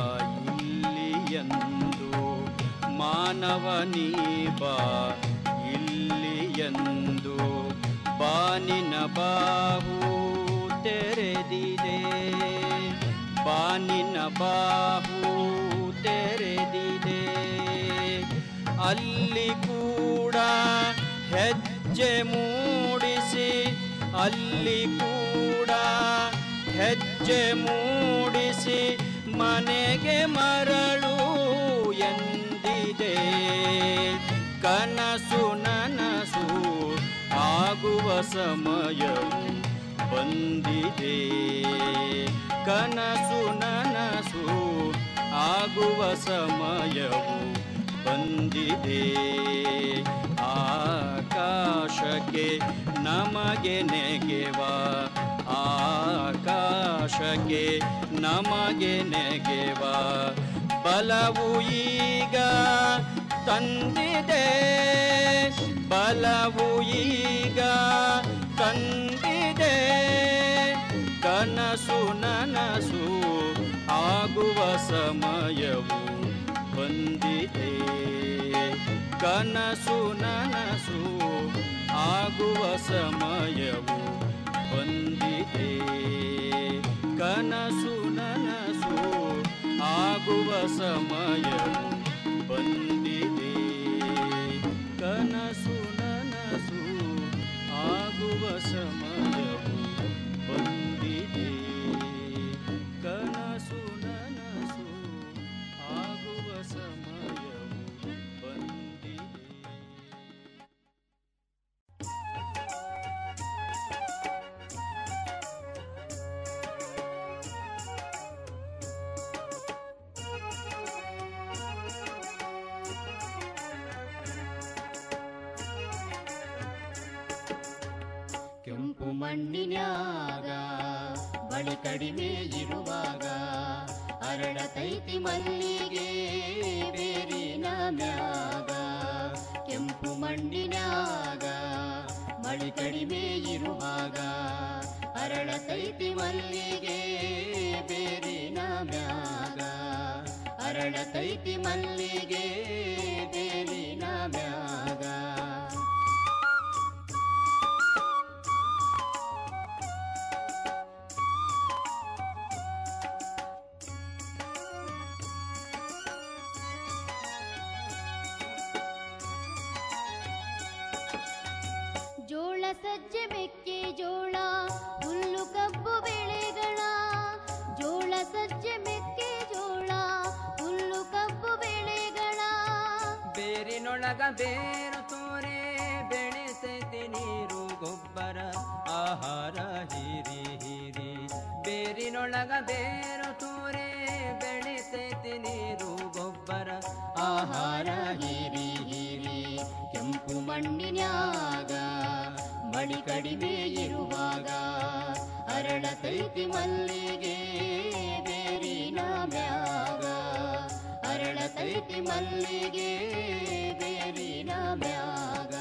ಇಲ್ಲಿಯಂದು ಮಾನವನೀ ಬಾ ಇಲ್ಲಿಯಂದು ಬಾನಿನ ಬಾಹು ತೆರೆದಿದೆ ಬಾನಿನ ಬಾಹು ತೆರೆದಿದೆ ಅಲ್ಲಿ ಕೂಡ ಹೆಜ್ಜೆ ಮೂಡಿಸಿ ಅಲ್ಲಿ ಕೂಡ ಹೆಜ್ಜೆ ಮೂಡಿಸಿ ಮನೆಗೆ ಮರಳು ಎಂದಿದೆ ಕನಸು ನನಸು ಆಗುವ ಸಮಯವು ಬಂದಿದೆ ಕನಸು ನನಸು ಆಗುವ ಸಮಯವು ಬಂದಿದೆ ಆಕಾಶಕ್ಕೆ ನಮಗೆ ನೆಗೆವ ಆಕಾಶಕ್ಕೆ ನಮಗೆ ನೆಗೆವ ಬಲವು ಈಗ ತಂದಿದೆ ಬಲವು ಈಗ ತಂದಿದೆ ಕನಸು ನನಸು ಆಗುವ ಸಮಯವು ಬಂದಿದೆ ಕನಸು ನನಸು ಆಗುವ ಸಮಯವು ಬಂದಿದೆ ಕನಸು ನನಸು ಆಗುವ ಸಮಯವು ಬಂದಿದೆ ಕನಸು ನನಸು ಆಗುವ ಸಮಯವು ಬಂದಿದೆ ಕನಸು ನನಸು ಆಗುವ ಸಮಯವು ಬಂದಿದೆ ಕೆಂಪು ಮಣ್ಣಿನ್ಯಾಗ ಬಳಿ ಕಡಿಮೆ ಇರುವಾಗ ಅರಳತೈತಿ ಮಲ್ಲಿಗೆ ಬೇರಿನ ಮ್ಯಾಗ ಕೆಂಪು ಮಣ್ಣಿನ್ಯಾಗ ಮಳಿ ಕಡಿಮೆ ಇರುವಾಗ ಅರಳತೈತಿ ಮಲ್ಲಿಗೆ ಬೇರಿನ ಮ್ಯಾಗ ಅರಳತೈತಿ ಮಲ್ಲಿಗೆ ಬೇರಿನ ಮ್ಯಾಗ ಜೋಳ ಸಜ್ಜೆ ಮೆಕ್ಕೆ ಜೋಳ ಹುಲ್ಲು ಕಬ್ಬು ಬೆಳೆಗಳ ಜೋಳ ಸಜ್ಜೆ ಮೆಕ್ಕೆ ಜೋಳ ಹುಲ್ಲು ಕಬ್ಬು ಬೆಳೆಗಳ ಬೇರಿನೊಳಗ ಬೇರು ತೋರೆ ಬೆಳೆಸೈತಿ ನೀರು ಗೊಬ್ಬರ ಆಹಾರ ಹೀರಿ ಹೀರಿ ಬೇರಿನೊಳಗ ಬೇರು ತೋರೆ ಬೆಳೆಸೈತಿ ನೀರು ಗೊಬ್ಬರ ಆಹಾರ ಹೀರಿ ಹೀರಿ ಕೆಂಪು ಮಣ್ಣಿನ್ಯಾಗ ಮಳಿ ಕಡಿಮೆ ಇರುವಾಗ ಅರಳತೈತಿ ಮಲ್ಲಿಗೆ ಬೇರಿನ ಮ್ಯಾಗ ಅರಳತೈತಿ ಮಲ್ಲಿಗೆ ಬೇರಿನ ಮ್ಯಾಗ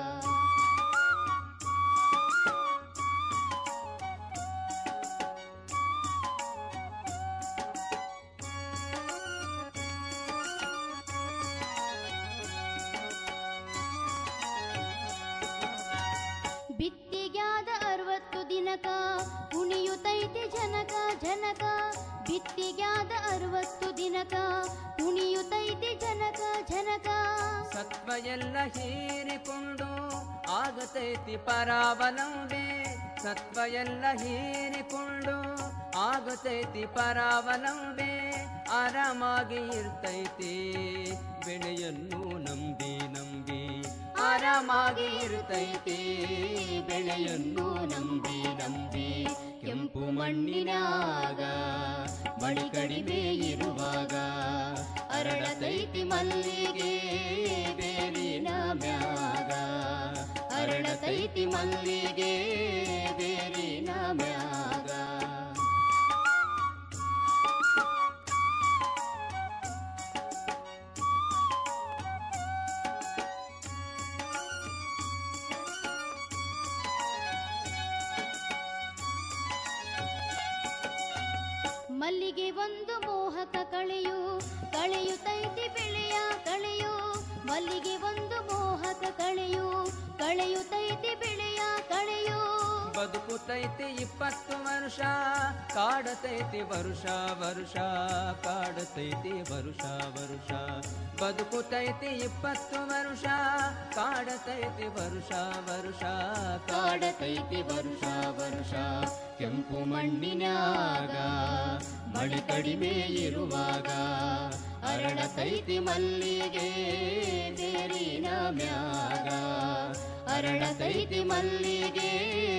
ಬಿತ್ತಿಗ್ಯಾದ ಅರವತ್ತು ದಿನಕ ಕುಣಿಯುತ್ತೈತಿ ಜನಕ ಜನಕ ಬಿತ್ತಿಗ್ಯಾದ ಅರವತ್ತು ದಿನಕ ಕುಣಿಯುತ್ತೈತಿ ಜನಕ ಜನಕ ಸತ್ವ ಎಲ್ಲ ಹೀರಿಕೊಂಡು ಆಗತೈತಿ ಪರಾವಲಂಬೆ ಸತ್ವ ಎಲ್ಲ ಹೀರಿಕೊಂಡು ಆಗತೈತಿ ಪರಾವಲಂಬೆ ಆರಾಮಾಗಿ ಇರ್ತೈತಿ ಬೆಳೆಯನ್ನು ನಂಬಿ ನಂಬಿ ಆರಾಮಾಗಿ ಇರುತ್ತೈತಿ ಬೆಳೆಯನ್ನು ನಂಬಿ ನಂಬಿ ಕೆಂಪು ಮಣ್ಣಿನಾಗ ಮಳಿ ಕಡಿಮೆ ಇರುವಾಗ ಅರಳತೈತಿ ಮಲ್ಲಿಗೆ ಬೇರಿನ ಮ್ಯಾಗ ಅರಳತೈತಿ ಮಲ್ಲಿಗೆ ಬೇರಿನ ಮ್ಯಾಗ ಮಲ್ಲಿಗೆ ಒಂದು ಮೋಹಕ ಕಳೆಯು ಕಳೆಯುತ್ತೈತಿ ಬೆಳೆಯ ಕಳೆಯು ಮಲ್ಲಿಗೆ ಒಂದು ಮೋಹಕ ಕಳೆಯು ಕಳೆಯುತ್ತೈತಿ ಬೆಳೆಯ ಕಳೆಯು ಬದುಕುತೈತಿ ಇಪ್ಪತ್ತು ವರ್ಷ ಕಾಡತೈತಿ ವರುಷ ವರುಷ ಕಾಡತೈತಿ ವರುಷ ವರುಷ ಬದುಕುತೈತಿ ಇಪ್ಪತ್ತು ವರ್ಷ ಕಾಡತೈತಿ ವರುಷ ವರುಷ ಕಾಡತೈತಿ ವರುಷ ವರುಷ ಕೆಂಪು ಮಣ್ಣಿನ್ಯಾಗ ಮಳಿ ಕಡಿಮೆ ಇರುವಾಗ ಅರಳತೈತಿ ಮಲ್ಲಿಗೆ ಬೇರಿನ ಮ್ಯಾಗ ಅರಳತೈತಿ ಮಲ್ಲಿಗೆ